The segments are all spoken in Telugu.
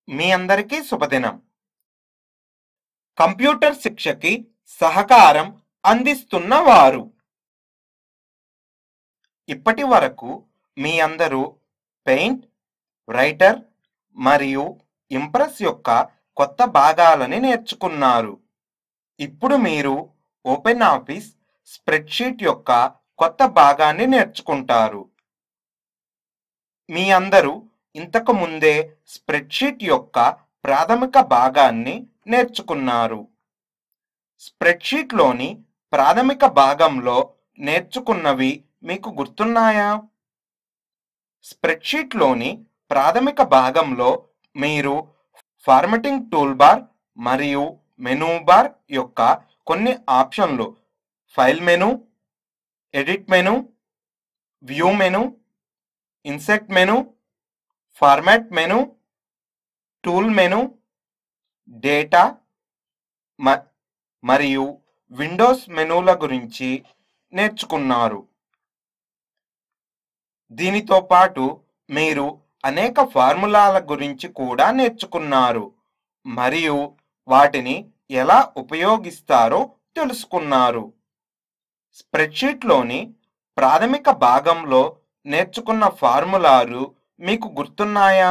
మీ అందరికీ శుభదినం కంప్యూటర్ శిక్షకి సహకారం అందిస్తున్న వారు ఇప్పటి వరకు మీ అందరూ పెయింట్ రైటర్ మరియు ఇంప్రెస్ యొక్క కొత్త భాగాలని నేర్చుకున్నారు ఇప్పుడు మీరు ఓపెన్ ఆఫీస్ స్ప్రెడ్షీట్ యొక్క కొత్త భాగాన్ని నేర్చుకుంటారు మీ అందరూ ఇంతకు ముందే స్ప్రెడ్షీట్ యొక్క ప్రాథమిక భాగాన్ని నేర్చుకున్నారు స్ప్రెడ్షీట్లోని ప్రాథమిక భాగంలో నేర్చుకున్నవి మీకు గుర్తున్నాయా స్ప్రెడ్షీట్లోని ప్రాథమిక భాగంలో మీరు ఫార్మటింగ్ టూల్బార్ మరియు మెనూ బార్ యొక్క కొన్ని ఆప్షన్లు file menu edit menu view menu insert menu format menu tool menu data మ- మరియు విండోస్ మెనూల గురించి నేర్చుకున్నారు దీనితో పాటు మీరు అనేక ఫార్ములాల గురించి కూడా నేర్చుకున్నారు మరియు వాటిని ఎలా ఉపయోగిస్తారో తెలుసుకున్నారు స్ప్రెడ్షీట్లోని ప్రాథమిక భాగంలో నేర్చుకున్న ఫార్ములాలు మీకు గుర్తున్నాయా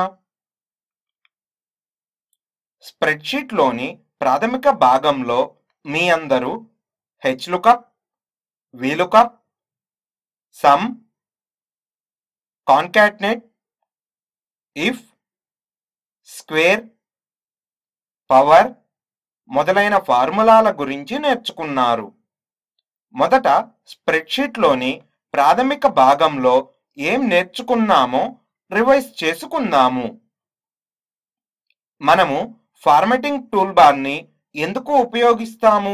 స్ప్రెడ్షీట్లోని ప్రాథమిక భాగంలో మీ అందరూ HLOOKUP VLOOKUP sum concatenate if square power మొదలైన ఫార్ములాల గురించి నేర్చుకున్నారు మొదట స్ప్రెడ్షీట్లోని ప్రాథమిక భాగంలో ఏం నేర్చుకున్నామో రివైజ్ చేసుకుందాము మనము ఫార్మాటింగ్ టూల్బార్ని ఎందుకు ఉపయోగిస్తాము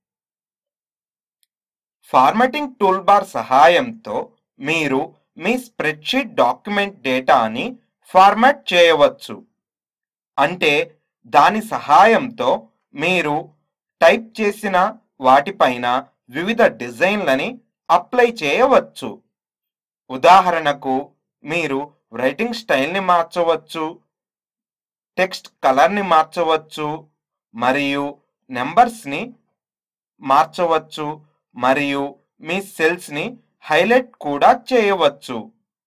ఫార్మాటింగ్ టూల్బార్ సహాయంతో మీరు మీ స్ప్రెడ్షీట్ డాక్యుమెంట్ డేటాని ఫార్మాట్ చేయవచ్చు అంటే దాని సహాయంతో మీరు టైప్ చేసిన వాటిపైన వివిధ డిజైన్లని అప్లై చేయవచ్చు ఉదాహరణకు మీరు రైటింగ్ స్టైల్ని మార్చవచ్చు టెక్స్ట్ కలర్ని మార్చవచ్చు మరియు నెంబర్స్ని మార్చవచ్చు మరియు మీ సెల్స్ని హైలైట్ కూడా చేయవచ్చు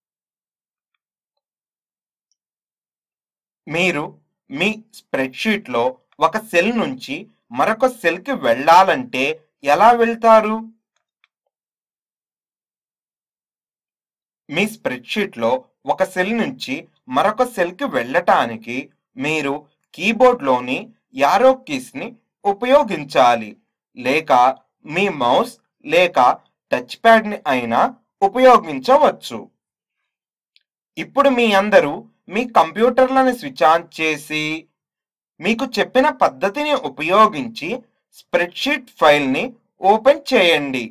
మీరు మీ స్ప్రెడ్షీట్లో ఒక సెల్ నుంచి మరొక సెల్కి వెళ్ళాలంటే ఎలా వెళ్తారు మీ స్ప్రెడ్షీట్లో ఒక సెల్ నుంచి మరొక సెల్కి వెళ్ళటానికి మీరు కీబోర్డ్లోని యారో కీస్ని ఉపయోగించాలి లేక మీ మౌస్ లేక టచ్ ప్యాడ్ని అయినా ఉపయోగించవచ్చు ఇప్పుడు మీ అందరూ మీ కంప్యూటర్లను స్విచ్ ఆన్ చేసి మీకు చెప్పిన పద్ధతిని ఉపయోగించి స్ప్రెడ్షీట్ ఫైల్ని ఓపెన్ చేయండి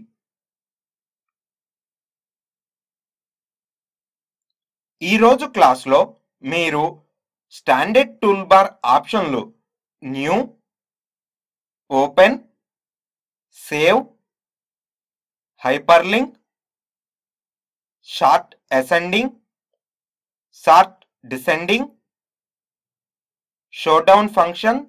ఈరోజు క్లాస్లో మీరు స్టాండర్డ్ టూల్బార్ ఆప్షన్లు new open save hyperlink sort ascending sort descending షోడౌన్ ఫంక్షన్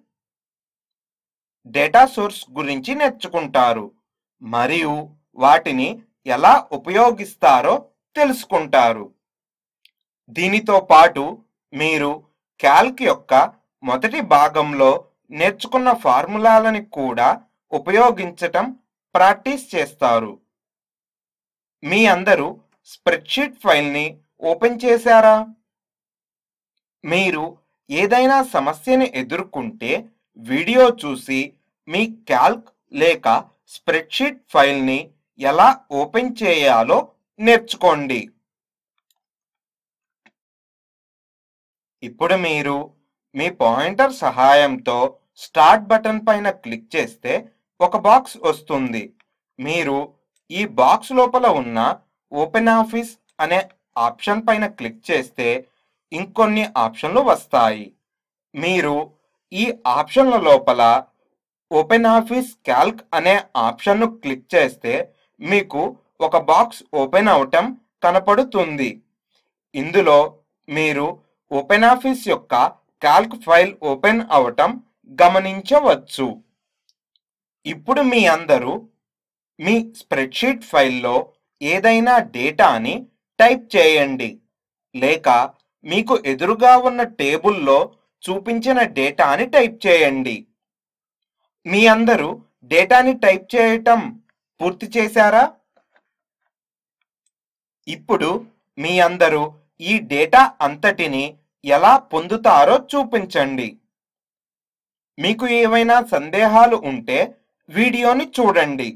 డేటా సోర్స్ గురించి నేర్చుకుంటారు మరియు వాటిని ఎలా ఉపయోగిస్తారో తెలుసుకుంటారు దీనితో పాటు మీరు క్యాల్క్ యొక్క మొదటి భాగంలో నేర్చుకున్న ఫార్ములాలని కూడా ఉపయోగించటం ప్రాక్టీస్ చేస్తారు మీ అందరూ స్ప్రెడ్షీట్ ఫైల్ని ఓపెన్ చేశారా మీరు ఏదైనా సమస్యని ఎదుర్కొంటే వీడియో చూసి మీ క్యాల్క్ లేక స్ప్రెడ్షీట్ ఫైల్ని ఎలా ఓపెన్ చేయాలో నేర్చుకోండి ఇప్పుడు మీరు మీ పాయింటర్ సహాయంతో స్టార్ట్ బటన్ పైన క్లిక్ చేస్తే ఒక బాక్స్ వస్తుంది మీరు ఈ బాక్స్ లోపల ఉన్న ఓపెన్ ఆఫీస్ అనే ఆప్షన్ పైన క్లిక్ చేస్తే ఇంకొన్ని ఆప్షన్లు వస్తాయి మీరు ఈ ఆప్షన్ల లోపల ఓపెన్ ఆఫీస్ క్యాల్క్ అనే ఆప్షన్ను క్లిక్ చేస్తే మీకు ఒక బాక్స్ ఓపెన్ అవటం కనపడుతుంది ఇందులో మీరు ఓపెన్ ఆఫీస్ యొక్క క్యాల్క్ ఫైల్ ఓపెన్ అవటం గమనించవచ్చు ఇప్పుడు మీ అందరూ మీ స్ప్రెడ్షీట్ ఫైల్లో ఏదైనా డేటాని టైప్ చేయండి లేక మీకు ఎదురుగా ఉన్న టేబుల్లో చూపించిన డేటాని టైప్ చేయండి మీ అందరూ డేటాని టైప్ చేయటం పూర్తి చేశారా ఇప్పుడు మీ అందరూ ఈ డేటా అంతటిని ఎలా పొందుతారో చూపించండి మీకు ఏవైనా సందేహాలు ఉంటే వీడియోని చూడండి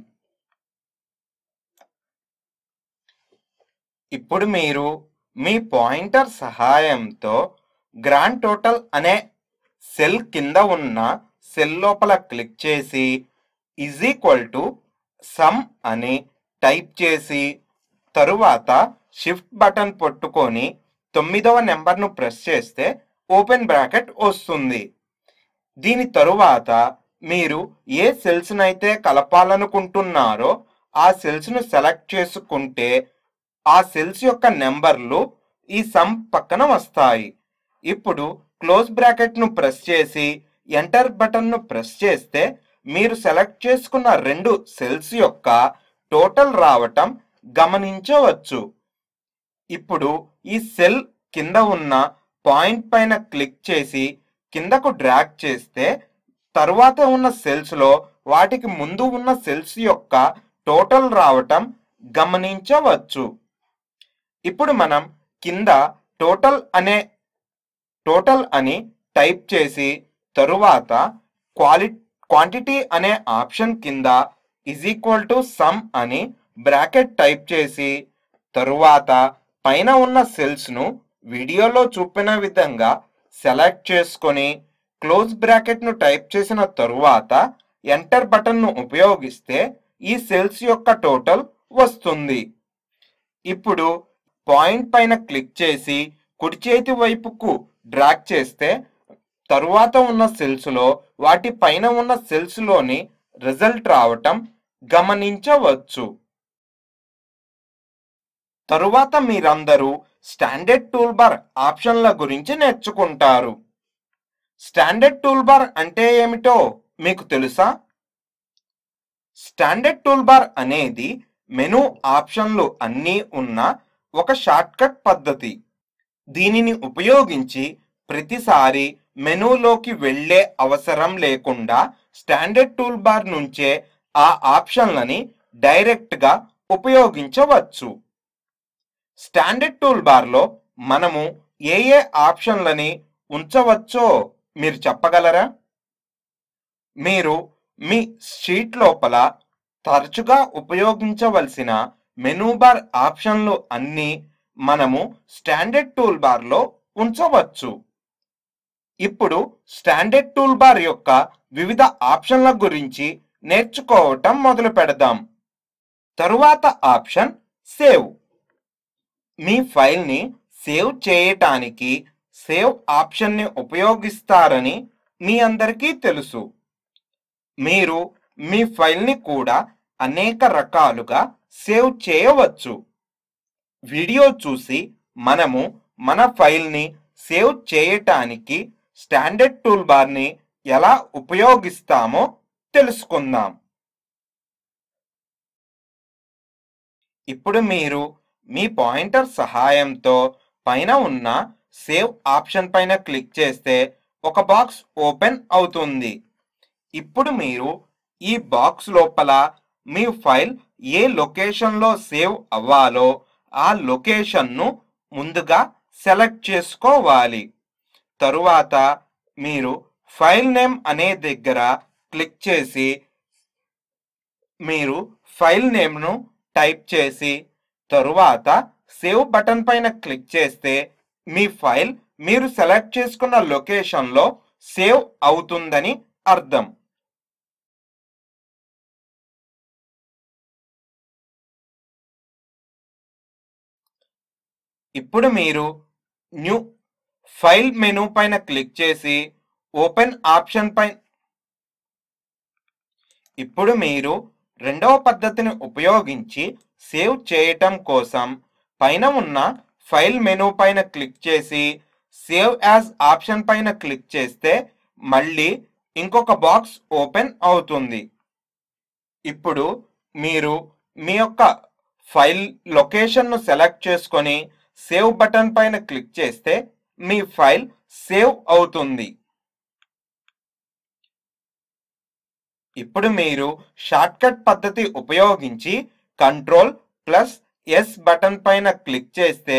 ఇప్పుడు మీరు మీ పాయింటర్ సహాయంతో గ్రాండ్ టోటల్ అనే సెల్ కింద ఉన్న సెల్ లోపల క్లిక్ చేసి ఈజ్ ఈక్వల్ టు సమ్ అని టైప్ చేసి తరువాత షిఫ్ట్ బటన్ పట్టుకొని తొమ్మిదవ నెంబర్ను ప్రెస్ చేస్తే ఓపెన్ బ్రాకెట్ వస్తుంది దీని తరువాత మీరు ఏ సెల్స్నైతే కలపాలనుకుంటున్నారో ఆ సెల్స్ను సెలెక్ట్ చేసుకుంటే ఆ సెల్స్ యొక్క నెంబర్లు ఈ సమ్ పక్కన వస్తాయి ఇప్పుడు క్లోజ్ బ్రాకెట్ను ప్రెస్ చేసి ఎంటర్ బటన్ను ప్రెస్ చేస్తే మీరు సెలెక్ట్ చేసుకున్న రెండు సెల్స్ యొక్క టోటల్ రావటం గమనించవచ్చు ఇప్పుడు ఈ సెల్ కింద ఉన్న పాయింట్ పైన క్లిక్ చేసి కిందకు డ్రాగ్ చేస్తే తరువాత ఉన్న సెల్స్లో వాటికి ముందు ఉన్న సెల్స్ యొక్క టోటల్ రావటం గమనించవచ్చు ఇప్పుడు మనం కింద టోటల్ అనే టోటల్ అని టైప్ చేసి తరువాత క్వాలి క్వాంటిటీ అనే ఆప్షన్ కింద ఇజ్ ఈక్వల్ టు సమ్ అని బ్రాకెట్ టైప్ చేసి తరువాత పైన ఉన్న సెల్స్ను వీడియోలో చూపిన విధంగా సెలెక్ట్ చేసుకొని క్లోజ్ బ్రాకెట్ను టైప్ చేసిన తరువాత ఎంటర్ బటన్ను ఉపయోగిస్తే ఈ సెల్స్ యొక్క టోటల్ వస్తుంది ఇప్పుడు పాయింట్ పైన క్లిక్ చేసి కుడి చేతి వైపుకు డ్రాగ్ చేస్తే తరువాత ఉన్న సెల్స్లో వాటి పైన ఉన్న సెల్స్లోని రిజల్ట్ రావటం గమనించవచ్చు తరువాత మీరందరూ స్టాండర్డ్ టూల్ బార్ ఆప్షన్ల గురించి నేర్చుకుంటారు స్టాండర్డ్ టూల్ బార్ అంటే ఏమిటో మీకు తెలుసా స్టాండర్డ్ టూల్ బార్ అనేది మెను ఆప్షన్లు అన్నీ ఉన్న ఒక షార్ట్కట్ పద్ధతి దీనిని ఉపయోగించి ప్రతిసారి మెనూలోకి వెళ్ళే అవసరం లేకుండా స్టాండర్డ్ టూల్ బార్ నుంచే ఆ ఆప్షన్లని డైరెక్ట్గా ఉపయోగించవచ్చు స్టాండర్డ్ టూల్ బార్లో మనము ఏ ఏ ఆప్షన్లని ఉంచవచ్చో మీరు చెప్పగలరా మీరు మీ షీట్ లోపల తరచుగా ఉపయోగించవలసిన మెనూ బార్ ఆప్షన్లు అన్నీ మనము స్టాండర్డ్ టూల్ బార్లో ఉంచవచ్చు ఇప్పుడు స్టాండర్డ్ టూల్ బార్ యొక్క వివిధ ఆప్షన్ల గురించి నేర్చుకోవటం మొదలు పెడదాం తరువాత ఆప్షన్ సేవ్ మీ ఫైల్ని సేవ్ చేయటానికి సేవ్ ఆప్షన్ని ఉపయోగిస్తారని మీ అందరికీ తెలుసు మీరు మీ ఫైల్ని కూడా అనేక రకాలుగా సేవ్ చేయవచ్చు వీడియో చూసి మనము మన ఫైల్ని సేవ్ చేయటానికి స్టాండర్డ్ టూల్ బార్ని ఎలా ఉపయోగిస్తామో తెలుసుకుందాం ఇప్పుడు మీరు మీ పాయింటర్ సహాయంతో పైన ఉన్న సేవ్ ఆప్షన్ పైన క్లిక్ చేస్తే ఒక బాక్స్ ఓపెన్ అవుతుంది ఇప్పుడు మీరు ఈ బాక్స్ లోపల మీ ఫైల్ ఏ లొకేషన్లో సేవ్ అవ్వాలో ఆ లొకేషన్ను ముందుగా సెలెక్ట్ చేసుకోవాలి తరువాత మీరు ఫైల్ నేమ్ అనే దగ్గర క్లిక్ చేసి మీరు ఫైల్ నేమ్ను టైప్ చేసి తరువాత సేవ్ బటన్ పైన క్లిక్ చేస్తే మీ ఫైల్ మీరు సెలెక్ట్ చేసుకున్న లొకేషన్లో సేవ్ అవుతుందని అర్థం ఇప్పుడు మీరు న్యూ ఫైల్ మెనూ పైన క్లిక్ చేసి ఓపెన్ ఆప్షన్ పై ఇప్పుడు మీరు రెండవ పద్ధతిని ఉపయోగించి సేవ్ చేయటం కోసం పైన ఉన్న ఫైల్ మెనూ పైన క్లిక్ చేసి సేవ్ యాజ్ ఆప్షన్ పైన క్లిక్ చేస్తే మళ్ళీ ఇంకొక బాక్స్ ఓపెన్ అవుతుంది ఇప్పుడు మీరు మీ యొక్క ఫైల్ లొకేషన్ను సెలెక్ట్ చేసుకొని సేవ్ బటన్ పైన క్లిక్ చేస్తే మీ ఫైల్ సేవ్ అవుతుంది ఇప్పుడు మీరు షార్ట్కట్ పద్ధతి ఉపయోగించి కంట్రోల్ ప్లస్ ఎస్ బటన్ పైన క్లిక్ చేస్తే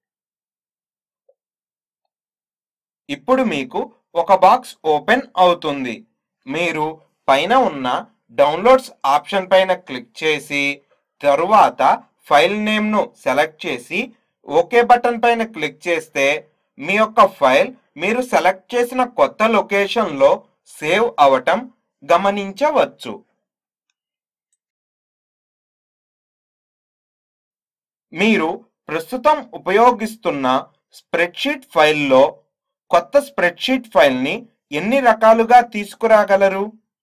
ఇప్పుడు మీకు ఒక బాక్స్ ఓపెన్ అవుతుంది మీరు పైన ఉన్న డౌన్లోడ్స్ ఆప్షన్ పైన క్లిక్ చేసి తరువాత ఫైల్ నేమ్ను సెలెక్ట్ చేసి ఓకే బటన్ పైన క్లిక్ చేస్తే మీ యొక్క ఫైల్ మీరు సెలెక్ట్ చేసిన కొత్త లొకేషన్లో సేవ్ అవటం గమనించవచ్చు మీరు ప్రస్తుతం ఉపయోగిస్తున్న స్ప్రెడ్షీట్ ఫైల్లో కొత్త స్ప్రెడ్షీట్ ఫైల్ని ఎన్ని రకాలుగా తీసుకురాగలరు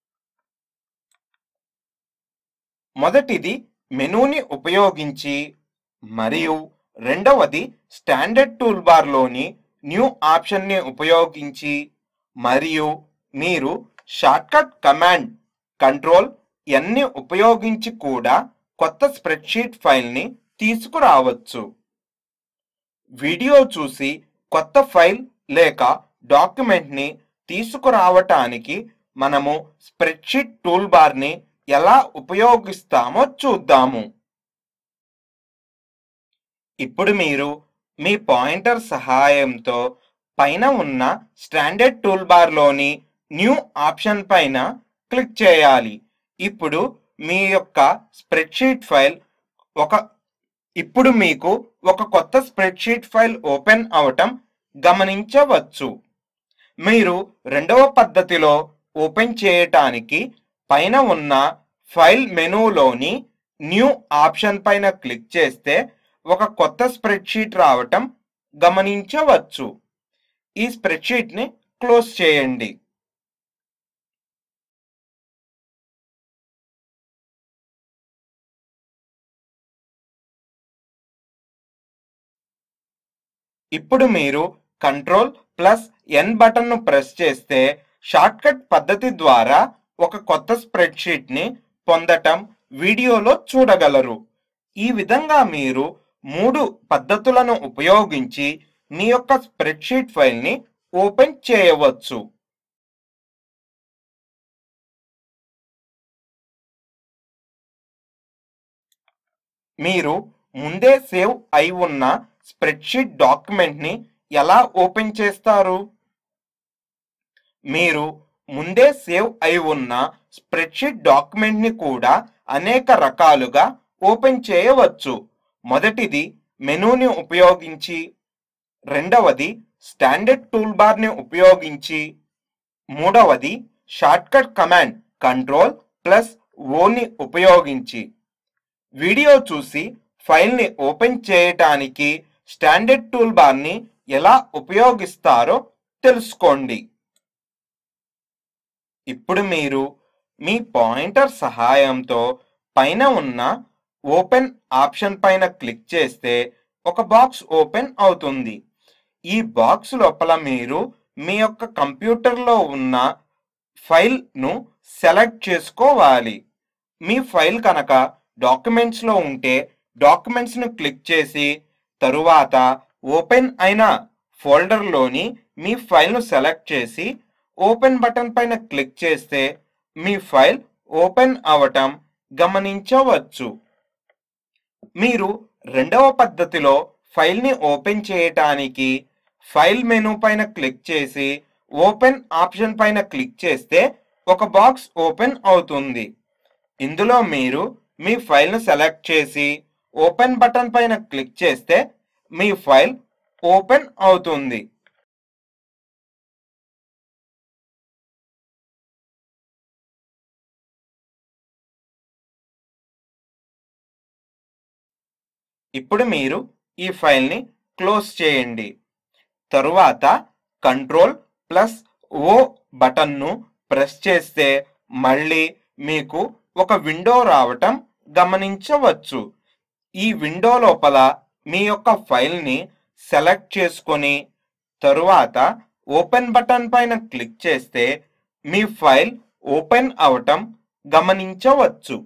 మొదటిది మెనూని ఉపయోగించి మరియు రెండవది స్టాండర్డ్ టూల్ బార్లోని న్యూ ఆప్షన్ని ఉపయోగించి మరియు మీరు షార్ట్కట్ కమాండ్ కంట్రోల్ ఎన్ని ఉపయోగించి కూడా కొత్త స్ప్రెడ్షీట్ ఫైల్ని తీసుకురావచ్చు వీడియో చూసి కొత్త ఫైల్ లేక డాక్యుమెంట్ని తీసుకురావటానికి మనము స్ప్రెడ్షీట్ టూల్ బార్ని ఎలా ఉపయోగిస్తామో చూద్దాము ఇప్పుడు మీరు మీ పాయింటర్ సహాయంతో పైన ఉన్న స్టాండర్డ్ టూల్ బార్లోని న్యూ ఆప్షన్ పైన క్లిక్ చేయాలి ఇప్పుడు మీ యొక్క స్ప్రెడ్షీట్ ఫైల్ ఒక ఇప్పుడు మీకు ఒక కొత్త స్ప్రెడ్షీట్ ఫైల్ ఓపెన్ అవటం గమనించవచ్చు మీరు రెండవ పద్ధతిలో ఓపెన్ చేయటానికి పైన ఉన్న ఫైల్ మెనూలోని న్యూ ఆప్షన్ పైన క్లిక్ చేస్తే ఒక కొత్త స్ప్రెడ్షీట్ రావటం గమనించవచ్చు ఈ స్ప్రెడ్షీట్ని క్లోజ్ చేయండి ఇప్పుడు మీరు కంట్రోల్ ప్లస్ ఎన్ బటన్ను ప్రెస్ చేస్తే షార్ట్కట్ పద్ధతి ద్వారా ఒక కొత్త స్ప్రెడ్షీట్ని పొందటం వీడియోలో చూడగలరు ఈ విధంగా మీరు మూడు పద్ధతులను ఉపయోగించి మీ యొక్క స్ప్రెడ్షీట్ ఫైల్ని ఓపెన్ చేయవచ్చు మీరు ముందే సేవ్ అయి ఉన్న స్ప్రెడ్షీట్ డాక్యుమెంట్ని ఎలా ఓపెన్ చేస్తారు మీరు ముందే సేవ్ అయి ఉన్న స్ప్రెడ్షీట్ డాక్యుమెంట్ని కూడా అనేక రకాలుగా ఓపెన్ చేయవచ్చు మొదటిది మెనూని ఉపయోగించి రెండవది స్టాండర్డ్ టూల్ బార్ని ఉపయోగించి మూడవది షార్ట్కట్ కమాండ్ కంట్రోల్ ప్లస్ ఓని ఉపయోగించి వీడియో చూసి ఫైల్ని ఓపెన్ చేయటానికి స్టాండర్డ్ టూల్ బార్ని ఎలా ఉపయోగిస్తారో తెలుసుకోండి ఇప్పుడు మీరు మీ పాయింటర్ సహాయంతో పైన ఉన్న ఓపెన్ ఆప్షన్ పైన క్లిక్ చేస్తే ఒక బాక్స్ ఓపెన్ అవుతుంది ఈ బాక్స్ లోపల మీరు మీ యొక్క కంప్యూటర్లో ఉన్న ఫైల్ను సెలెక్ట్ చేసుకోవాలి మీ ఫైల్ కనుక డాక్యుమెంట్స్లో ఉంటే డాక్యుమెంట్స్ను క్లిక్ చేసి తరువాత ఓపెన్ అయిన ఫోల్డర్లోని మీ ఫైల్ను సెలెక్ట్ చేసి ఓపెన్ బటన్ పైన క్లిక్ చేస్తే మీ ఫైల్ ఓపెన్ అవటం గమనించవచ్చు మీరు రెండవ పద్ధతిలో ఫైల్ని ఓపెన్ చేయటానికి ఫైల్ మెనూ పైన క్లిక్ చేసి ఓపెన్ ఆప్షన్ పైన క్లిక్ చేస్తే ఒక బాక్స్ ఓపెన్ అవుతుంది ఇందులో మీరు మీ ఫైల్ను సెలెక్ట్ చేసి ఓపెన్ బటన్ పైన క్లిక్ చేస్తే మీ ఫైల్ ఓపెన్ అవుతుంది ఇప్పుడు మీరు ఈ ఫైల్ని క్లోజ్ చేయండి తరువాత కంట్రోల్ ప్లస్ ఓ బటన్ను ప్రెస్ చేస్తే మళ్ళీ మీకు ఒక విండో రావటం గమనించవచ్చు ఈ విండో లోపల మీ యొక్క ఫైల్ని సెలెక్ట్ చేసుకొని తరువాత ఓపెన్ బటన్ పైన క్లిక్ చేస్తే మీ ఫైల్ ఓపెన్ అవటం గమనించవచ్చు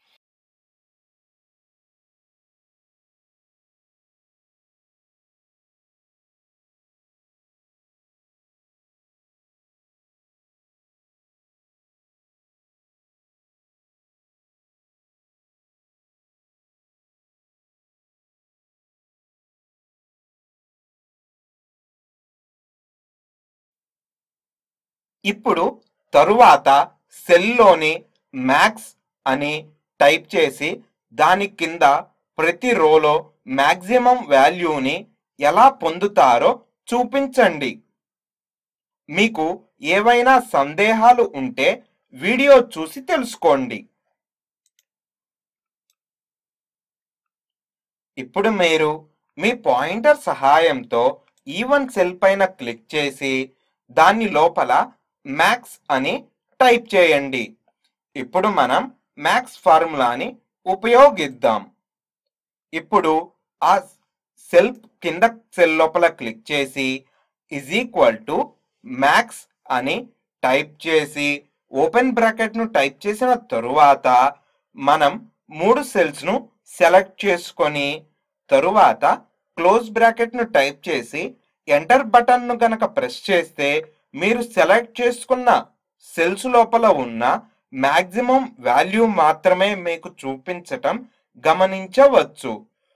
ఇప్పుడు తరువాత సెల్లోని మ్యాక్స్ అని టైప్ చేసి దాని కింద ప్రతి రోలో మ్యాక్సిమం వాల్యూని ఎలా పొందుతారో చూపించండి మీకు ఏవైనా సందేహాలు ఉంటే వీడియో చూసి తెలుసుకోండి ఇప్పుడు మీరు మీ పాయింటర్ సహాయంతో ఈవన్ సెల్ పైన క్లిక్ చేసి దాని లోపల మ్యాక్స్ అని టైప్ చేయండి ఇప్పుడు మనం మ్యాక్స్ ఫార్ములాని ఉపయోగిద్దాం ఇప్పుడు ఆ సెల్ కింద సెల్ లోపల క్లిక్ చేసి ఇజ్ ఈక్వల్ టు మ్యాక్స్ అని టైప్ చేసి ఓపెన్ బ్రాకెట్ను టైప్ చేసిన తరువాత మనం మూడు సెల్స్ను సెలెక్ట్ చేసుకొని తరువాత క్లోజ్ బ్రాకెట్ను టైప్ చేసి ఎంటర్ బటన్ను గనక ప్రెస్ చేస్తే మీరు సెలెక్ట్ చేసుకున్న సెల్స్ లోపల ఉన్న మ్యాక్సిమం వాల్యూ మాత్రమే మీకు చూపించటం గమనించవచ్చు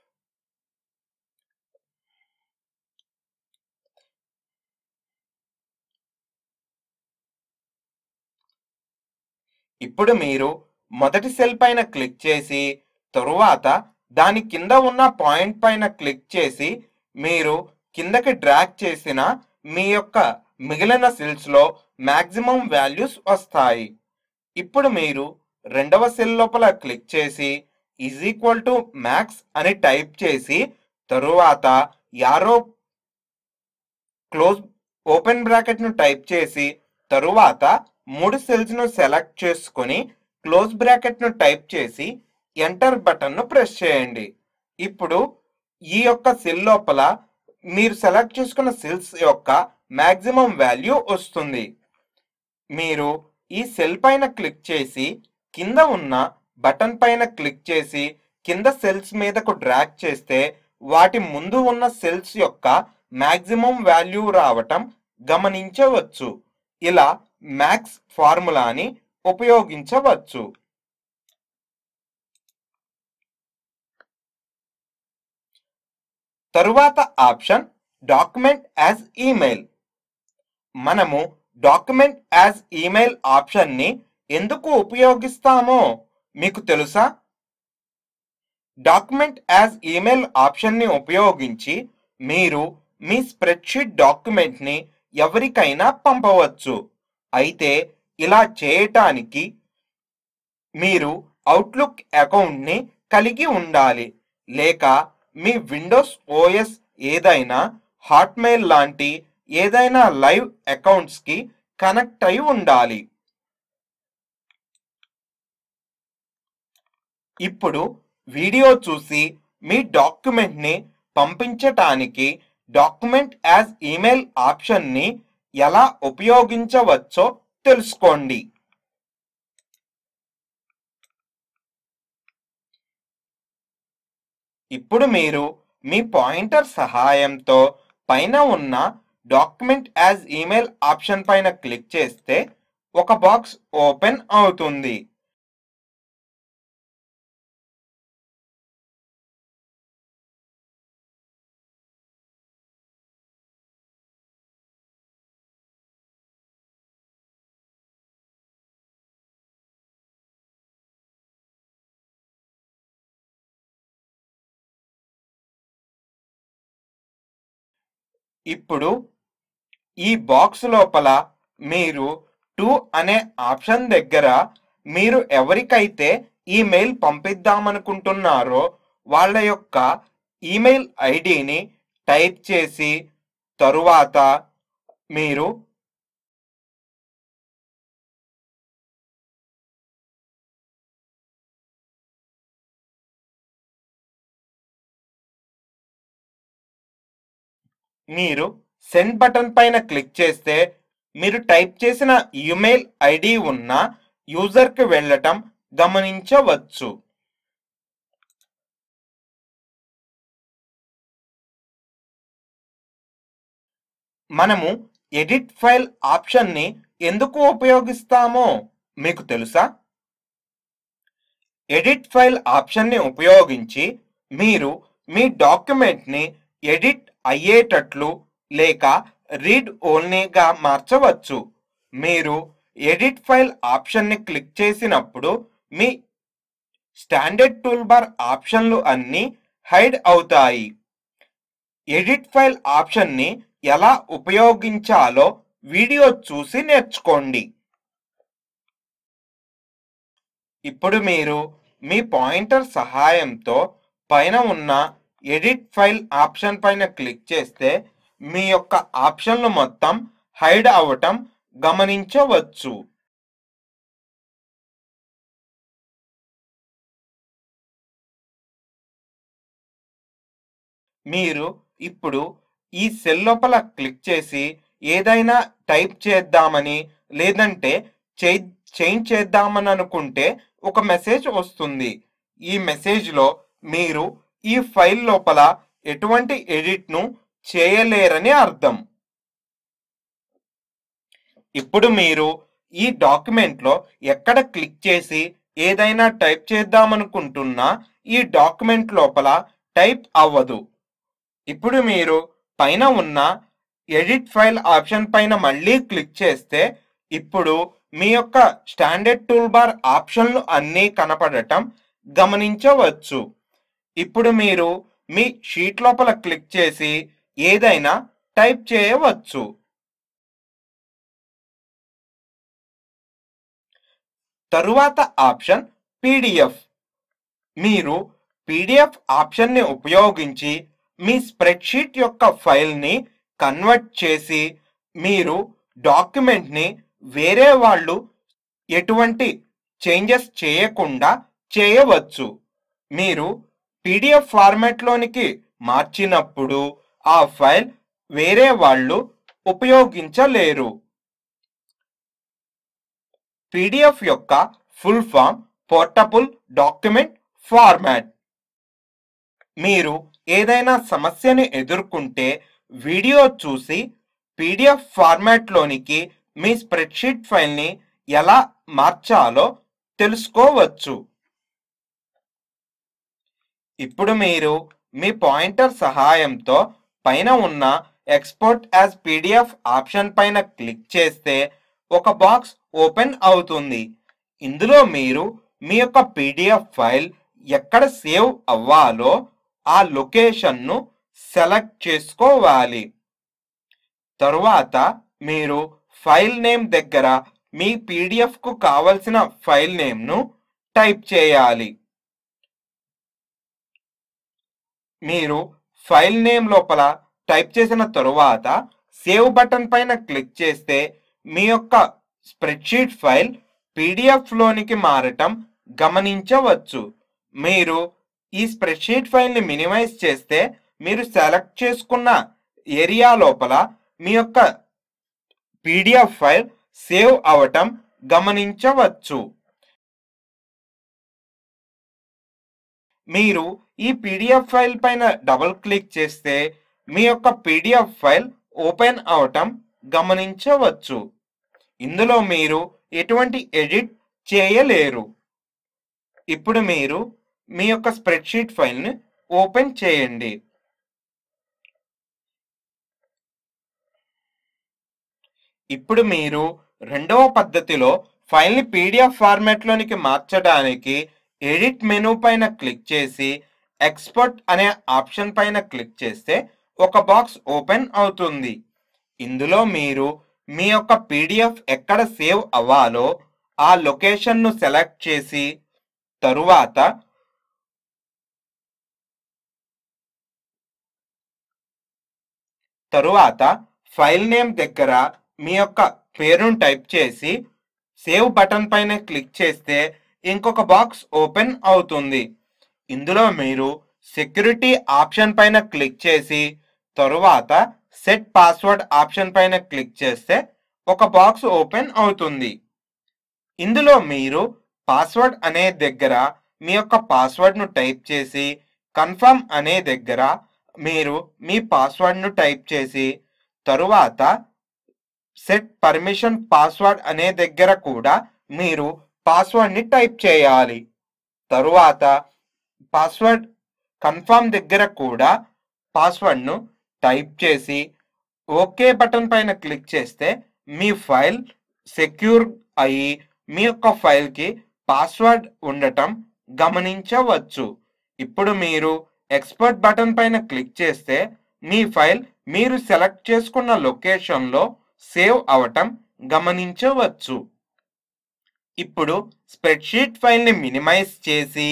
ఇప్పుడు మీరు మొదటి సెల్ పైన క్లిక్ చేసి తరువాత దాని కింద ఉన్న పాయింట్ పైన క్లిక్ చేసి మీరు కిందకి డ్రాగ్ చేసిన మీ యొక్క మిగిలిన సెల్స్ లో మాక్సిమం వాల్యూస్ వస్తాయి ఇప్పుడు మీరు రెండవ సెల్ లోపల క్లిక్ చేసి ఈజ్ ఈక్వల్ టు మ్యాక్స్ అని టైప్ చేసి తరువాత యారో క్లోజ్ ఓపెన్ బ్రాకెట్ ను టైప్ చేసి తరువాత మూడు సెల్స్ ను సెలెక్ట్ చేసుకొని క్లోజ్ బ్రాకెట్ ను టైప్ చేసి ఎంటర్ బటన్ ను ప్రెస్ చేయండి ఇప్పుడు ఈ యొక్క సెల్ లోపల మీరు సెలెక్ట్ చేసుకున్న సెల్స్ యొక్క మాక్సిమం వాల్యూ వస్తుంది మీరు ఈ సెల్ పైన క్లిక్ చేసి కింద ఉన్న బటన్ పైన క్లిక్ చేసి కింద సెల్స్ మీదకు డ్రాగ్ చేస్తే వాటి ముందు ఉన్న సెల్స్ యొక్క మాక్సిమం వాల్యూ రావటం గమనించవచ్చు ఇలా మ్యాక్స్ ఫార్ములాని ఉపయోగించవచ్చు తరువాత ఆప్షన్ డాక్యుమెంట్ యాజ్ ఈమెయిల్ మనము డాక్యుమెంట్ యాజ్ ఈమెయిల్ ఆప్షన్ని ఎందుకు ఉపయోగిస్తామో మీకు తెలుసా డాక్యుమెంట్ యాజ్ ఈమెయిల్ ఆప్షన్ని ఉపయోగించి మీరు మీ స్ప్రెడ్షీట్ డాక్యుమెంట్ని ఎవరికైనా పంపవచ్చు అయితే ఇలా చేయటానికి మీరు అవుట్లుక్ అకౌంట్ని కలిగి ఉండాలి లేక మీ విండోస్ ఓఎస్ ఏదైనా హాట్మెయిల్ లాంటి ఏదైనా లైవ్ అకౌంట్స్కి కనెక్ట్ అయి ఉండాలి ఇప్పుడు వీడియో చూసి మీ డాక్యుమెంట్ని పంపించటానికి డాక్యుమెంట్ యాజ్ ఈమెయిల్ ఆప్షన్ని ఎలా ఉపయోగించవచ్చో తెలుసుకోండి ఇప్పుడు మీరు మీ పాయింటర్ సహాయంతో పైన ఉన్న డాక్యుమెంట్ యాజ్ ఈమెయిల్ ఆప్షన్ పైన క్లిక్ చేస్తే ఒక బాక్స్ ఓపెన్ అవుతుంది ఇప్పుడు ఈ బాక్స్ లోపల మీరు టు అనే ఆప్షన్ దగ్గర మీరు ఎవరికైతే ఈమెయిల్ పంపిద్దామనుకుంటున్నారో వాళ్ళ యొక్క ఈమెయిల్ ఐడిని టైప్ చేసి తరువాత మీరు మీరు సెండ్ బటన్ పైన క్లిక్ చేస్తే మీరు టైప్ చేసిన ఈమెయిల్ ఐడి ఉన్న యూజర్కి వెళ్ళటం గమనించవచ్చు మనము ఎడిట్ ఫైల్ ఆప్షన్ని ఎందుకు ఉపయోగిస్తామో మీకు తెలుసా ఎడిట్ ఫైల్ ఆప్షన్ని ఉపయోగించి మీరు మీ డాక్యుమెంట్ని ఎడిట్ అయ్యేటట్లు లేక రీడ్ ఓన్లీగా మార్చవచ్చు మీరు ఎడిట్ ఫైల్ ఆప్షన్ని క్లిక్ చేసినప్పుడు మీ స్టాండర్డ్ టూల్ బార్ ఆప్షన్లు అన్నీ హైడ్ అవుతాయి ఎడిట్ ఫైల్ ఆప్షన్ని ఎలా ఉపయోగించాలో వీడియో చూసి నేర్చుకోండి ఇప్పుడు మీరు మీ పాయింటర్ సహాయంతో పైన ఉన్న ఎడిట్ ఫైల్ ఆప్షన్ పైన క్లిక్ చేస్తే మీ యొక్క ఆప్షన్లు మొత్తం హైడ్ అవ్వటం గమనించవచ్చు మీరు ఇప్పుడు ఈ సెల్ లోపల క్లిక్ చేసి ఏదైనా టైప్ చేద్దామని లేదంటే చేంజ్ చేద్దామని అనుకుంటే ఒక మెసేజ్ వస్తుంది ఈ మెసేజ్లో మీరు ఈ ఫైల్ లోపల ఎటువంటి ఎడిట్ను చేయలేరని అర్థం ఇప్పుడు మీరు ఈ డాక్యుమెంట్లో ఎక్కడ క్లిక్ చేసి ఏదైనా టైప్ చేద్దామనుకుంటున్నా ఈ డాక్యుమెంట్ లోపల టైప్ అవ్వదు ఇప్పుడు మీరు పైన ఉన్న ఎడిట్ ఫైల్ ఆప్షన్ పైన మళ్ళీ క్లిక్ చేస్తే ఇప్పుడు మీ యొక్క స్టాండర్డ్ టూల్ బార్ ఆప్షన్లు అన్నీ కనపడటం గమనించవచ్చు ఇప్పుడు మీరు మీ షీట్ లోపల క్లిక్ చేసి ఏదైనా టైప్ చేయవచ్చు తరువాత ఆప్షన్ పీడిఎఫ్ మీరు పీడిఎఫ్ ఆప్షన్ని ఉపయోగించి మీ స్ప్రెడ్షీట్ యొక్క ఫైల్ని కన్వర్ట్ చేసి మీరు డాక్యుమెంట్ని వేరే వాళ్ళు ఎటువంటి చేంజెస్ చేయకుండా చేయవచ్చు మీరు పీడిఎఫ్ ఫార్మాట్లోనికి మార్చినప్పుడు ఆ ఫైల్ వేరే వాళ్ళు ఉపయోగించలేరు పీడిఎఫ్ యొక్క full form portable document format మీరు ఏదైనా సమస్యని ఎదుర్కొంటే వీడియో చూసి పీడిఎఫ్ ఫార్మాట్లోనికి మీ స్ప్రెడ్షీట్ ఫైల్ని ఎలా మార్చాలో తెలుసుకోవచ్చు ఇప్పుడు మీరు మీ పాయింటర్ సహాయంతో పైన ఉన్న ఎక్స్పోర్ట్ యాజ్ పీడిఎఫ్ ఆప్షన్ పైన క్లిక్ చేస్తే ఒక బాక్స్ ఓపెన్ అవుతుంది ఇందులో మీరు మీ యొక్క పీడిఎఫ్ ఫైల్ ఎక్కడ సేవ్ అవ్వాలో ఆ లొకేషన్ను సెలెక్ట్ చేసుకోవాలి తరువాత మీరు ఫైల్ నేమ్ దగ్గర మీ పీడిఎఫ్కు కావలసిన ఫైల్ నేమ్ను టైప్ చేయాలి మీరు ఫైల్ నేమ్ లోపల టైప్ చేసిన తరువాత సేవ్ బటన్ పైన క్లిక్ చేస్తే మీ యొక్క స్ప్రెడ్షీట్ ఫైల్ పీడిఎఫ్లోనికి మారటం గమనించవచ్చు మీరు ఈ స్ప్రెడ్షీట్ ఫైల్ని మినిమైజ్ చేస్తే మీరు సెలెక్ట్ చేసుకున్న ఏరియా లోపల మీ యొక్క పీడిఎఫ్ ఫైల్ సేవ్ అవటం గమనించవచ్చు మీరు ఈ పీడిఎఫ్ ఫైల్ పైన డబుల్ క్లిక్ చేస్తే మీ యొక్క పీడిఎఫ్ ఫైల్ ఓపెన్ అవటం గమనించవచ్చు ఇందులో మీరు ఎటువంటి ఎడిట్ చేయలేరు ఇప్పుడు మీరు మీ యొక్క స్ప్రెడ్షీట్ ఫైల్ని ఓపెన్ చేయండి ఇప్పుడు మీరు రెండవ పద్ధతిలో ఫైల్ని పీడిఎఫ్ ఫార్మాట్లోనికి మార్చడానికి ఎడిట్ మెనూ పైన క్లిక్ చేసి ఎక్స్పోర్ట్ అనే ఆప్షన్ పైన క్లిక్ చేస్తే ఒక బాక్స్ ఓపెన్ అవుతుంది ఇందులో మీరు మీ యొక్క పీడిఎఫ్ ఎక్కడ సేవ్ అవ్వాలో ఆ లొకేషన్ను సెలెక్ట్ చేసి తరువాత తరువాత ఫైల్ నేమ్ దగ్గర మీ యొక్క పేరును టైప్ చేసి సేవ్ బటన్ పైన క్లిక్ చేస్తే ఇంకొక బాక్స్ ఓపెన్ అవుతుంది ఇందులో మీరు సెక్యూరిటీ ఆప్షన్ పైన క్లిక్ చేసి తరువాత సెట్ పాస్వర్డ్ ఆప్షన్ పైన క్లిక్ చేస్తే ఒక బాక్స్ ఓపెన్ అవుతుంది ఇందులో మీరు పాస్వర్డ్ అనే దగ్గర మీ యొక్క పాస్వర్డ్ను టైప్ చేసి కన్ఫర్మ్ అనే దగ్గర మీరు మీ పాస్వర్డ్ను టైప్ చేసి తరువాత సెట్ పర్మిషన్ పాస్వర్డ్ అనే దగ్గర కూడా మీరు పాస్వర్డ్ని టైప్ చేయాలి తరువాత పాస్వర్డ్ కన్ఫర్మ్ దగ్గర కూడా పాస్వర్డ్ను టైప్ చేసి ఓకే బటన్ పైన క్లిక్ చేస్తే మీ ఫైల్ సెక్యూర్ అయ్యి మీ యొక్క ఫైల్కి పాస్వర్డ్ ఉండటం గమనించవచ్చు ఇప్పుడు మీరు ఎక్స్పర్ట్ బటన్ పైన క్లిక్ చేస్తే మీ ఫైల్ మీరు సెలెక్ట్ చేసుకున్న లొకేషన్లో సేవ్ అవటం గమనించవచ్చు ఇప్పుడు స్ప్రెడ్షీట్ ఫైల్ని మినిమైజ్ చేసి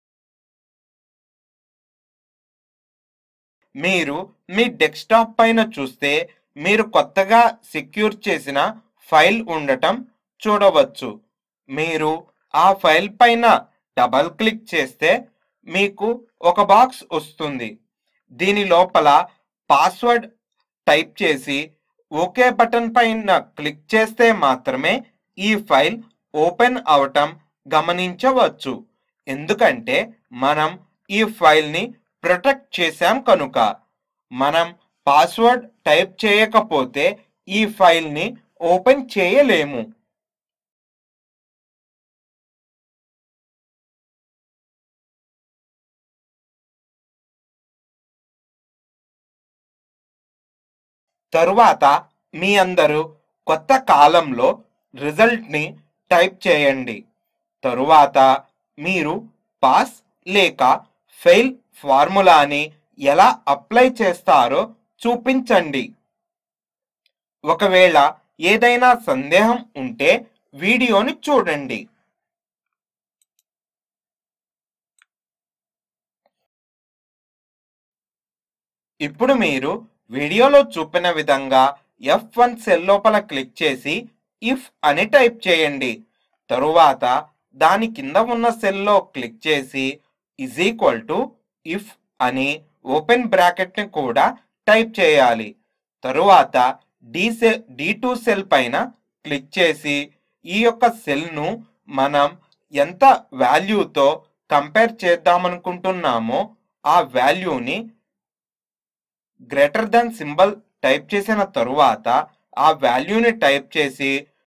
మీరు మీ డెస్క్టాప్ పైన చూస్తే మీరు కొత్తగా సెక్యూర్ చేసిన ఫైల్ ఉండటం చూడవచ్చు మీరు ఆ ఫైల్ పైన డబల్ క్లిక్ చేస్తే మీకు ఒక బాక్స్ వస్తుంది దీని లోపల పాస్వర్డ్ టైప్ చేసి ఓకే బటన్ పైన క్లిక్ చేస్తే మాత్రమే ఈ ఫైల్ ఓపెన్ అవటం గమనించవచ్చు ఎందుకంటే మనం ఈ ఫైల్ని ప్రొటెక్ట్ చేశాం కనుక మనం పాస్వర్డ్ టైప్ చేయకపోతే ఈ ఫైల్ని ఓపెన్ చేయలేము తరువాత మీ అందరూ కొత్త కాలంలో రిజల్ట్ని టైప్ చేయండి తరువాత మీరు పాస్ లేక ఫెయిల్ ఫార్ములాని ఎలా అప్లై చేస్తారో చూపించండి ఒకవేళ ఏదైనా సందేహం ఉంటే వీడియోని చూడండి ఇప్పుడు మీరు వీడియోలో చూపిన విధంగా ఎఫ్ వన్ సెల్ లోపల క్లిక్ చేసి ఇఫ్ అని టైప్ చేయండి తరువాత దాని కింద ఉన్న సెల్లో క్లిక్ చేసి ఇజ్ ఈక్వల్ టు ఇఫ్ అని ఓపెన్ బ్రాకెట్ని కూడా టైప్ చేయాలి తరువాత D cell D two cell పైన క్లిక్ చేసి ఈ యొక్క సెల్ను మనం ఎంత వాల్యూతో కంపేర్ చేద్దామనుకుంటున్నామో ఆ వాల్యూని గ్రేటర్ దెన్ సింబల్ టైప్ చేసిన తరువాత ఆ వాల్యూని టైప్ చేసి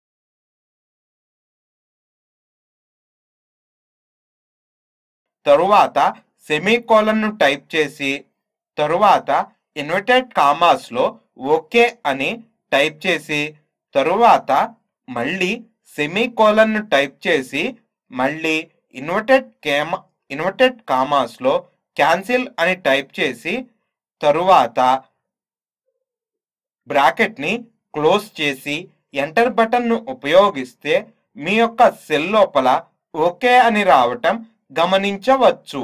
తరువాత సెమీకోలన్ను టైప్ చేసి తరువాత ఇన్వర్టెడ్ కామాస్లో ఓకే అని టైప్ చేసి తరువాత మళ్ళీ సెమీకోలన్ను టైప్ చేసి మళ్ళీ ఇన్వర్టెడ్ కేమ ఇన్వర్టెడ్ కామాస్లో క్యాన్సిల్ అని టైప్ చేసి తరువాత బ్రాకెట్ని క్లోజ్ చేసి ఎంటర్ బటన్ను ఉపయోగిస్తే మీ యొక్క సెల్ లోపల ఓకే అని రావటం గమనించవచ్చు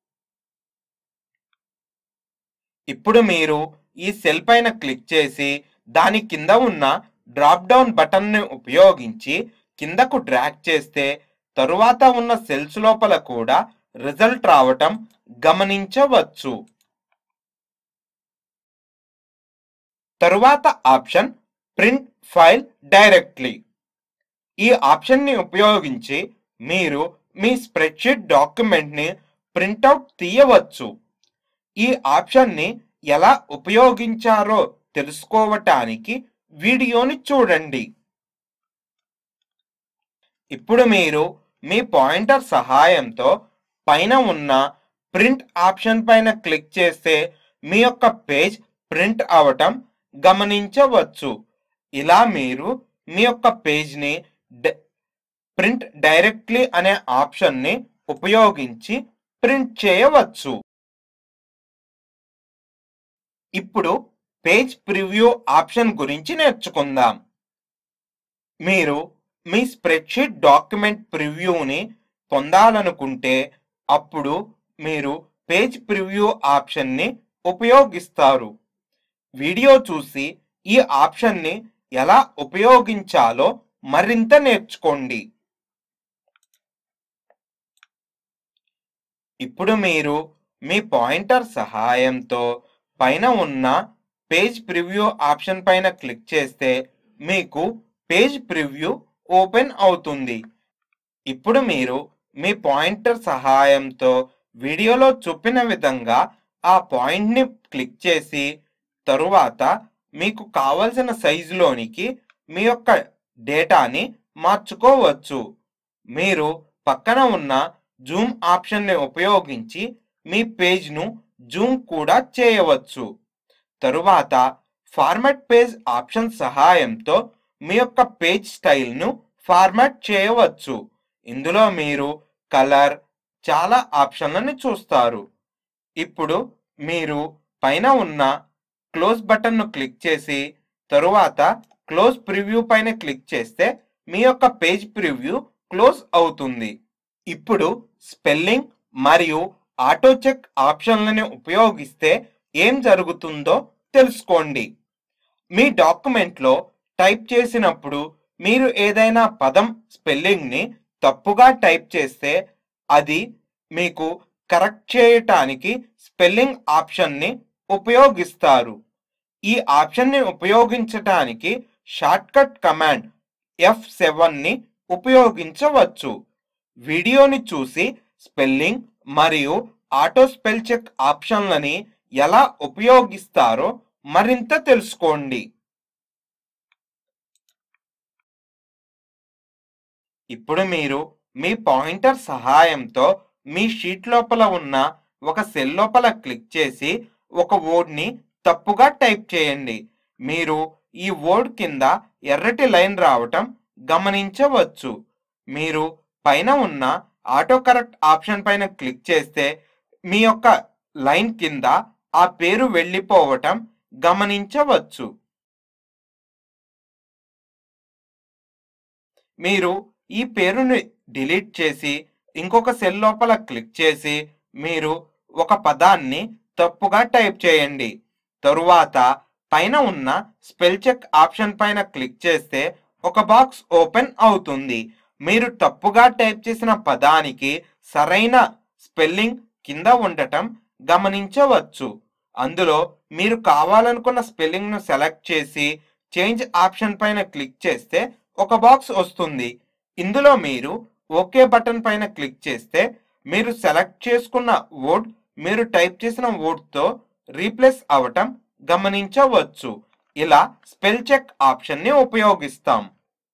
ఇప్పుడు మీరు ఈ సెల్ పైన క్లిక్ చేసి దాని కింద ఉన్న డ్రాప్ డౌన్ బటన్ని ఉపయోగించి కిందకు డ్రాగ్ చేస్తే తరువాత ఉన్న సెల్స్ లోపల కూడా రిజల్ట్ రావటం గమనించవచ్చు తరువాత ఆప్షన్ ప్రింట్ ఫైల్ డైరెక్ట్లీ ఈ ఆప్షన్ని ఉపయోగించి మీరు మీ స్ప్రెడ్షీట్ డాక్యుమెంట్ని ప్రింటౌట్ తీయవచ్చు ఈ ఆప్షన్ని ఎలా ఉపయోగించారో తెలుసుకోవటానికి వీడియోని చూడండి ఇప్పుడు మీరు మీ పాయింటర్ సహాయంతో పైన ఉన్న ప్రింట్ ఆప్షన్ పైన క్లిక్ చేస్తే మీ యొక్క పేజ్ ప్రింట్ అవటం గమనించవచ్చు ఇలా మీరు మీ యొక్క పేజ్ని ప్రింట్ డైరెక్ట్లీ అనే ఆప్షన్ని ఉపయోగించి ప్రింట్ చేయవచ్చు ఇప్పుడు పేజ్ ప్రివ్యూ ఆప్షన్ గురించి నేర్చుకుందాం మీరు మీ స్ప్రెడ్షీట్ డాక్యుమెంట్ ప్రివ్యూని పొందాలనుకుంటే అప్పుడు మీరు పేజ్ ప్రివ్యూ ఆప్షన్ని ఉపయోగిస్తారు వీడియో చూసి ఈ ఆప్షన్ని ఎలా ఉపయోగించాలో మరింత నేర్చుకోండి ఇప్పుడు మీరు మీ పాయింటర్ సహాయంతో పైన ఉన్న పేజ్ ప్రివ్యూ ఆప్షన్ పైన క్లిక్ చేస్తే మీకు పేజ్ ప్రివ్యూ ఓపెన్ అవుతుంది ఇప్పుడు మీరు మీ పాయింటర్ సహాయంతో వీడియోలో చూపిన విధంగా ఆ పాయింట్ని క్లిక్ చేసి తరువాత మీకు కావలసిన సైజులోనికి మీ యొక్క డేటాని మార్చుకోవచ్చు మీరు పక్కన ఉన్న జూమ్ ఆప్షన్ని ఉపయోగించి మీ పేజ్ను జూమ్ కూడా చేయవచ్చు తరువాత ఫార్మాట్ పేజ్ ఆప్షన్ సహాయంతో మీ యొక్క పేజ్ స్టైల్ను ఫార్మాట్ చేయవచ్చు ఇందులో మీరు కలర్ చాలా ఆప్షన్లను చూస్తారు ఇప్పుడు మీరు పైన ఉన్న క్లోజ్ బటన్ను క్లిక్ చేసి తరువాత క్లోజ్ ప్రివ్యూ పైన క్లిక్ చేస్తే మీ యొక్క పేజ్ ప్రివ్యూ క్లోజ్ అవుతుంది ఇప్పుడు స్పెల్లింగ్ మరియు ఆటో చెక్ ఆప్షన్లను ఉపయోగిస్తే ఏం జరుగుతుందో తెలుసుకోండి మీ డాక్యుమెంట్లో టైప్ చేసినప్పుడు మీరు ఏదైనా పదం స్పెల్లింగ్ని తప్పుగా టైప్ చేస్తే అది మీకు కరెక్ట్ చేయటానికి స్పెల్లింగ్ ఆప్షన్ని ఉపయోగిస్తారు ఈ ఆప్షన్ని ఉపయోగించటానికి షార్ట్కట్ కమాండ్ ఎఫ్ సెవెన్ని ఉపయోగించవచ్చు వీడియోని చూసి స్పెల్లింగ్ మరియు ఆటో స్పెల్ చెక్ ఆప్షన్లని ఎలా ఉపయోగిస్తారో మరింత తెలుసుకోండి ఇప్పుడు మీరు మీ పాయింటర్ సహాయంతో మీ షీట్ లోపల ఉన్న ఒక సెల్ లోపల క్లిక్ చేసి ఒక వర్డ్ని తప్పుగా టైప్ చేయండి మీరు ఈ వర్డ్ కింద ఎర్రటి లైన్ రావటం గమనించవచ్చు మీరు పైన ఉన్న ఆటో కరెక్ట్ ఆప్షన్ పైన క్లిక్ చేస్తే మీ యొక్క లైన్ కింద ఆ పేరు వెళ్ళిపోవటం గమనించవచ్చు మీరు ఈ పేరుని డిలీట్ చేసి ఇంకొక సెల్ లోపల క్లిక్ చేసి మీరు ఒక పదాన్ని తప్పుగా టైప్ చేయండి తరువాత పైన ఉన్న స్పెల్ చెక్ ఆప్షన్ పైన క్లిక్ చేస్తే ఒక బాక్స్ ఓపెన్ అవుతుంది మీరు తప్పుగా టైప్ చేసిన పదానికి సరైన స్పెల్లింగ్ కింద ఉండటం గమనించవచ్చు అందులో మీరు కావాలనుకున్న స్పెల్లింగ్ను సెలెక్ట్ చేసి చేంజ్ ఆప్షన్ పైన క్లిక్ చేస్తే ఒక బాక్స్ వస్తుంది ఇందులో మీరు ఓకే బటన్ పైన క్లిక్ చేస్తే మీరు సెలెక్ట్ చేసుకున్న వర్డ్ మీరు టైప్ చేసిన వర్డ్తో రీప్లేస్ అవటం గమనించవచ్చు ఇలా స్పెల్ చెక్ ఆప్షన్ని ఉపయోగిస్తాం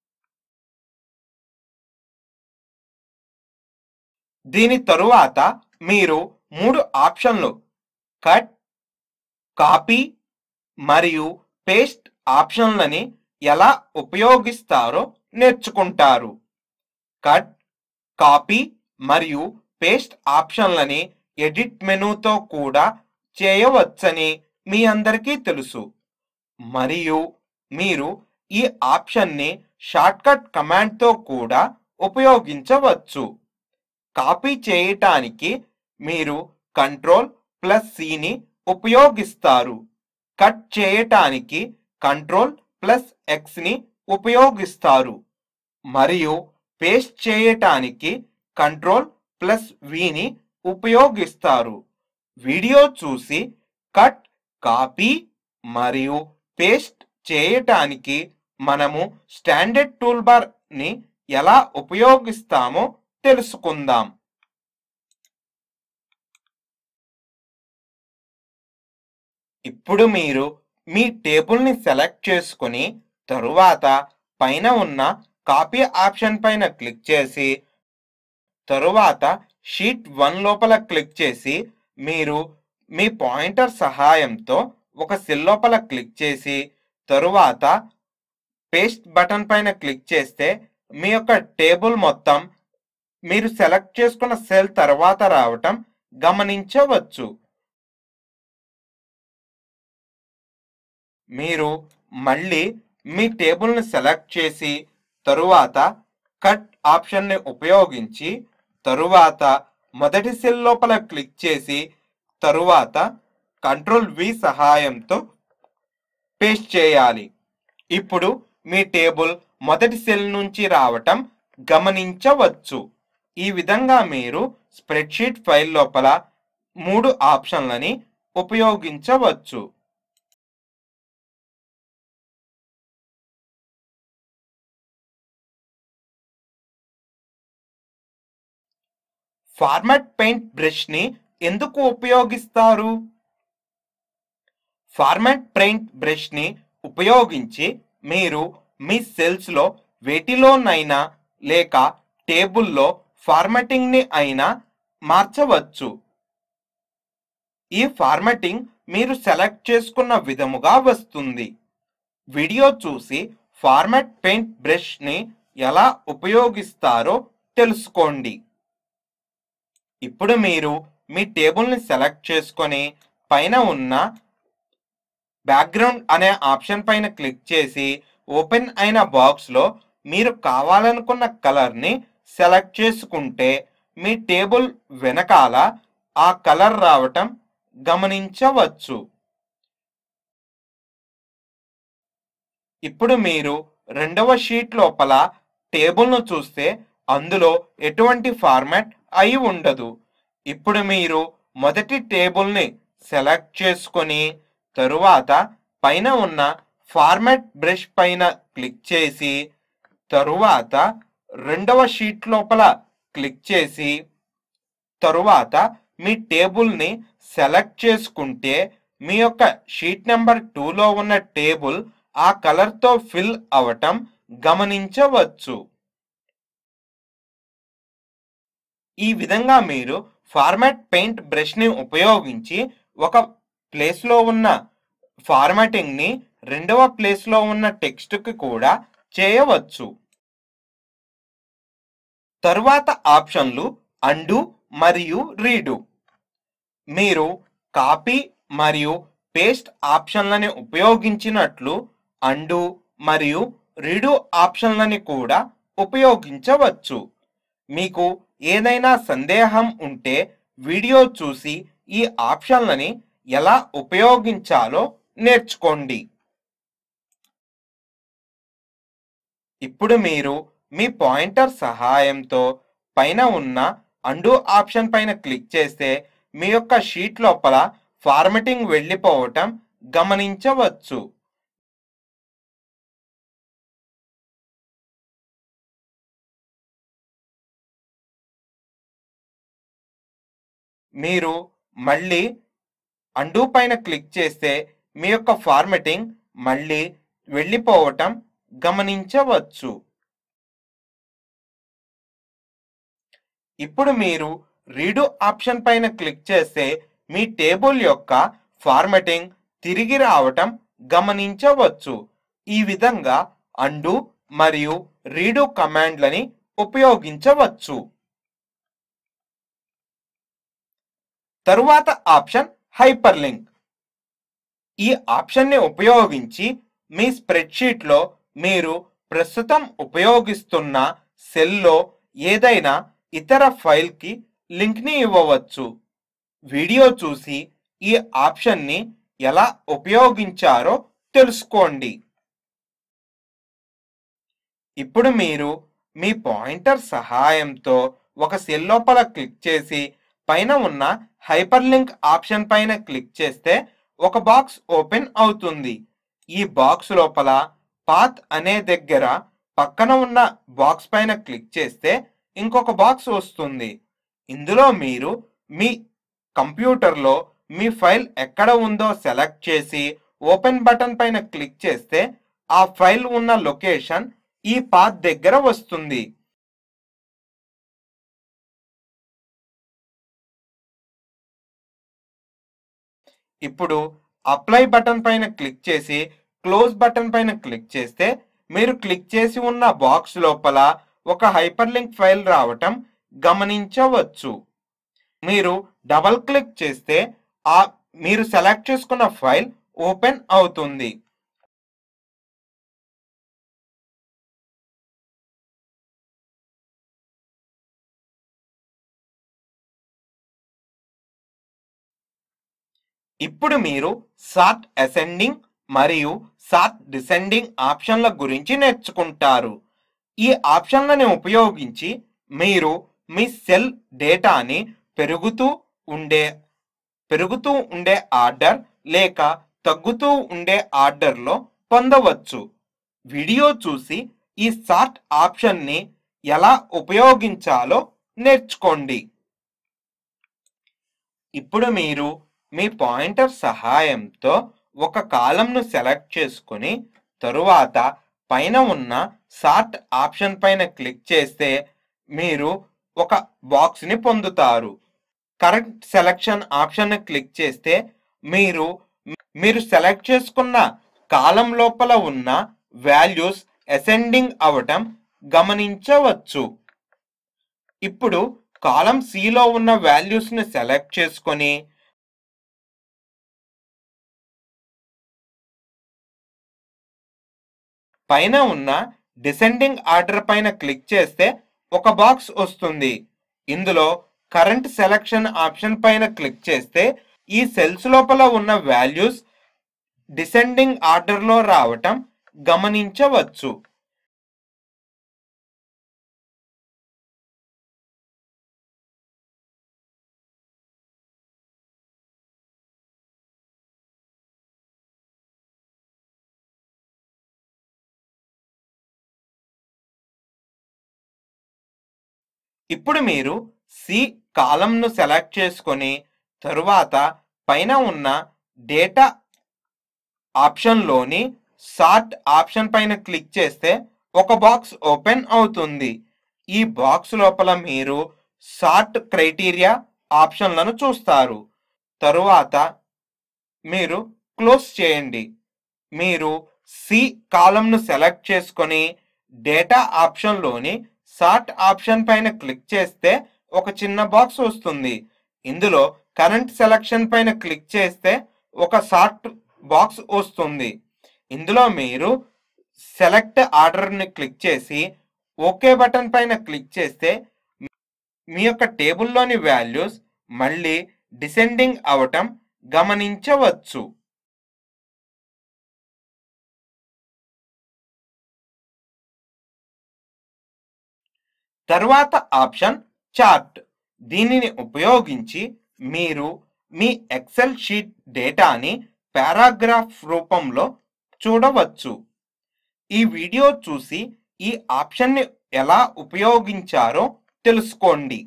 దీని తరువాత మీరు మూడు ఆప్షన్లు కట్ కాపీ మరియు పేస్ట్ ఆప్షన్లని ఎలా ఉపయోగిస్తారో నేర్చుకుంటారు కట్ కాపీ మరియు పేస్ట్ ఆప్షన్లని ఎడిట్ మెనూతో కూడా చేయవచ్చని మీ అందరికీ తెలుసు మరియు మీరు ఈ ఆప్షన్ని షార్ట్కట్ కమాండ్తో కూడా ఉపయోగించవచ్చు కాపీ చేయటానికి మీరు కంట్రోల్ ప్లస్ సిని ఉపయోగిస్తారు కట్ చేయటానికి కంట్రోల్ ప్లస్ ఎక్స్ని ఉపయోగిస్తారు మరియు పేస్ట్ చేయటానికి కంట్రోల్ ప్లస్ విని ఉపయోగిస్తారు వీడియో చూసి కట్ కాపీ మరియు పేస్ట్ చేయటానికి మనము స్టాండర్డ్ టూల్ బార్ని ఎలా ఉపయోగిస్తామో తెలుసుకుందాం ఇప్పుడు మీరు మీ టేబుల్ని సెలెక్ట్ చేసుకుని తరువాత పైన ఉన్న కాపీ ఆప్షన్ పైన క్లిక్ చేసి తరువాత షీట్ వన్ లోపల క్లిక్ చేసి మీరు మీ పాయింటర్ సహాయంతో ఒక సెల్ లోపల క్లిక్ చేసి తరువాత పేస్ట్ బటన్ పైన క్లిక్ చేస్తే మీ యొక్క టేబుల్ మొత్తం మీరు సెలెక్ట్ చేసుకున్న సెల్ తర్వాత రావటం గమనించవచ్చు మీరు మళ్ళీ మీ టేబుల్ని సెలెక్ట్ చేసి తరువాత కట్ ఆప్షన్ని ఉపయోగించి తరువాత మొదటి సెల్ లోపల క్లిక్ చేసి తరువాత కంట్రోల్ వి సహాయంతో పేస్ట్ చేయాలి ఇప్పుడు మీ టేబుల్ మొదటి సెల్ నుంచి రావటం గమనించవచ్చు ఈ విధంగా మీరు స్ప్రెడ్షీట్ ఫైల్ లోపల మూడు ఆప్షన్లని ఉపయోగించవచ్చు ఫార్మాట్ పెయింట్ బ్రష్ని ఎందుకు ఉపయోగిస్తారు ఫార్మాట్ పెయింట్ బ్రష్ని ఉపయోగించి మీరు మీ సెల్స్లో వేటిలోనైనా లేక టేబుల్లో ఫార్మాటింగ్ని అయినా మార్చవచ్చు ఈ ఫార్మాటింగ్ మీరు సెలెక్ట్ చేసుకున్న విధముగా వస్తుంది వీడియో చూసి ఫార్మాట్ పెయింట్ బ్రష్ని ఎలా ఉపయోగిస్తారో తెలుసుకోండి ఇప్పుడు మీరు మీ టేబుల్ని సెలెక్ట్ చేసుకొని పైన ఉన్న బ్యాక్గ్రౌండ్ అనే ఆప్షన్ పైన క్లిక్ చేసి ఓపెన్ అయిన బాక్స్లో మీరు కావాలనుకున్న కలర్ని సెలెక్ట్ చేసుకుంటే మీ టేబుల్ వెనకాల ఆ కలర్ రావటం గమనించవచ్చు ఇప్పుడు మీరు రెండవ షీట్ లోపల టేబుల్ను చూస్తే అందులో ఎటువంటి ఫార్మాట్ అయి ఉండదు ఇప్పుడు మీరు మొదటి టేబుల్ని సెలెక్ట్ చేసుకొని తరువాత పైన ఉన్న ఫార్మాట్ బ్రష్ పైన క్లిక్ చేసి తరువాత రెండవ షీట్ లోపల క్లిక్ చేసి తరువాత మీ టేబుల్ని సెలెక్ట్ చేసుకుంటే మీ యొక్క షీట్ నెంబర్ టూలో ఉన్న టేబుల్ ఆ కలర్తో ఫిల్ అవటం గమనించవచ్చు ఈ విధంగా మీరు ఫార్మాట్ పెయింట్ బ్రష్ని ఉపయోగించి ఒక ప్లేస్లో ఉన్న ఫార్మాటింగ్ని రెండవ ప్లేస్లో ఉన్న టెక్స్ట్కి కూడా చేయవచ్చు తరువాత ఆప్షన్లు అండు మరియు రీడు మీరు కాపీ మరియు పేస్ట్ ఆప్షన్లని ఉపయోగించినట్లు అండు మరియు రీడు ఆప్షన్లని కూడా ఉపయోగించవచ్చు మీకు ఏదైనా సందేహం ఉంటే వీడియో చూసి ఈ ఆప్షన్లని ఎలా ఉపయోగించాలో నేర్చుకోండి ఇప్పుడు మీరు మీ పాయింటర్ సహాయంతో పైన ఉన్న అండు ఆప్షన్ పైన క్లిక్ చేస్తే మీ యొక్క షీట్ లోపల ఫార్మెటింగ్ వెళ్ళిపోవటం గమనించవచ్చు మీరు మళ్ళీ అండు పైన క్లిక్ చేస్తే మీ యొక్క ఫార్మెటింగ్ మళ్ళీ వెళ్ళిపోవటం గమనించవచ్చు ఇప్పుడు మీరు రీడు ఆప్షన్ పైన క్లిక్ చేస్తే మీ టేబుల్ యొక్క ఫార్మెటింగ్ తిరిగి రావటం గమనించవచ్చు ఈ విధంగా అండు మరియు రీడు కమాండ్లని ఉపయోగించవచ్చు తరువాత ఆప్షన్ హైపర్ లింక్ ఈ ఆప్షన్ని ఉపయోగించి మీ స్ప్రెడ్షీట్లో మీరు ప్రస్తుతం ఉపయోగిస్తున్న సెల్లో ఏదైనా ఇతర ఫైల్కి లింక్ని ఇవ్వవచ్చు వీడియో చూసి ఈ ఆప్షన్ని ఎలా ఉపయోగించారో తెలుసుకోండి ఇప్పుడు మీరు మీ పాయింటర్ సహాయంతో ఒక సెల్ లోపల క్లిక్ చేసి పైన ఉన్న హైపర్ లింక్ ఆప్షన్ పైన క్లిక్ చేస్తే ఒక బాక్స్ ఓపెన్ అవుతుంది ఈ బాక్స్ లోపల పాత్ అనే దగ్గర పక్కన ఉన్న బాక్స్ పైన క్లిక్ చేస్తే ఇంకొక బాక్స్ వస్తుంది ఇందులో మీరు మీ కంప్యూటర్లో మీ ఫైల్ ఎక్కడ ఉందో సెలెక్ట్ చేసి ఓపెన్ బటన్ పైన క్లిక్ చేస్తే ఆ ఫైల్ ఉన్న లొకేషన్ ఈ పాత్ దగ్గర వస్తుంది ఇప్పుడు అప్లై బటన్ పైన క్లిక్ చేసి క్లోజ్ బటన్ పైన క్లిక్ చేస్తే మీరు క్లిక్ చేసి ఉన్న బాక్స్ లోపల ఒక హైపర్ లింక్ ఫైల్ రావటం గమనించవచ్చు మీరు డబల్ క్లిక్ చేస్తే ఆ మీరు సెలెక్ట్ చేసుకున్న ఫైల్ ఓపెన్ అవుతుంది ఇప్పుడు మీరు సార్ట్ అసెండింగ్ మరియు సార్ట్ డిసెండింగ్ ఆప్షన్ల గురించి నేర్చుకుంటారు ఈ ఆప్షన్లను ఉపయోగించి మీరు మీ సెల్ డేటాని పెరుగుతూ ఉండే పెరుగుతూ ఉండే ఆర్డర్ లేక తగ్గుతూ ఉండే ఆర్డర్లో పొందవచ్చు వీడియో చూసి ఈ సార్ట్ ఆప్షన్ని ఎలా ఉపయోగించాలో నేర్చుకోండి ఇప్పుడు మీరు మీ పాయింటర్ సహాయంతో ఒక కాలంను సెలెక్ట్ చేసుకొని తరువాత పైన ఉన్న సార్ట్ ఆప్షన్ పైన క్లిక్ చేస్తే మీరు ఒక బాక్స్ని పొందుతారు కరెక్ట్ సెలెక్షన్ ఆప్షన్ క్లిక్ చేస్తే మీరు మీరు సెలెక్ట్ చేసుకున్న కాలం లోపల ఉన్న వాల్యూస్ అసెండింగ్ అవటం గమనించవచ్చు ఇప్పుడు కాలం సిలో ఉన్న వాల్యూస్ ని సెలెక్ట్ చేసుకొని పైన ఉన్న డిసెండింగ్ ఆర్డర్ పైన క్లిక్ చేస్తే ఒక బాక్స్ వస్తుంది ఇందులో కరెంట్ సెలక్షన్ ఆప్షన్ పైన క్లిక్ చేస్తే ఈ సెల్స్ లోపల ఉన్న వాల్యూస్ డిసెండింగ్ ఆర్డర్లో రావటం గమనించవచ్చు ఇప్పుడు మీరు సి కాలంను సెలెక్ట్ చేసుకొని తరువాత పైన ఉన్న డేటా ఆప్షన్లోని సార్ట్ ఆప్షన్ పైన క్లిక్ చేస్తే ఒక బాక్స్ ఓపెన్ అవుతుంది ఈ బాక్స్ లోపల మీరు సార్ట్ క్రైటీరియా ఆప్షన్లను చూస్తారు తరువాత మీరు క్లోజ్ చేయండి మీరు సి కాలంను సెలెక్ట్ చేసుకొని డేటా ఆప్షన్లోని సార్ట్ ఆప్షన్ పైన క్లిక్ చేస్తే ఒక చిన్న బాక్స్ వస్తుంది ఇందులో కరెంట్ సెలక్షన్ పైన క్లిక్ చేస్తే ఒక సార్ట్ బాక్స్ వస్తుంది ఇందులో మీరు సెలెక్ట్ ఆర్డర్ని క్లిక్ చేసి ఓకే బటన్ పైన క్లిక్ చేస్తే మీ యొక్క టేబుల్లోని వాల్యూస్ మళ్ళీ డిసెండింగ్ అవటం గమనించవచ్చు తరువాత ఆప్షన్ చార్ట్ దీనిని ఉపయోగించి మీరు మీ ఎక్సెల్ షీట్ డేటాని పారాగ్రాఫ్ రూపంలో చూడవచ్చు ఈ వీడియో చూసి ఈ ఆప్షన్ని ఎలా ఉపయోగించారో తెలుసుకోండి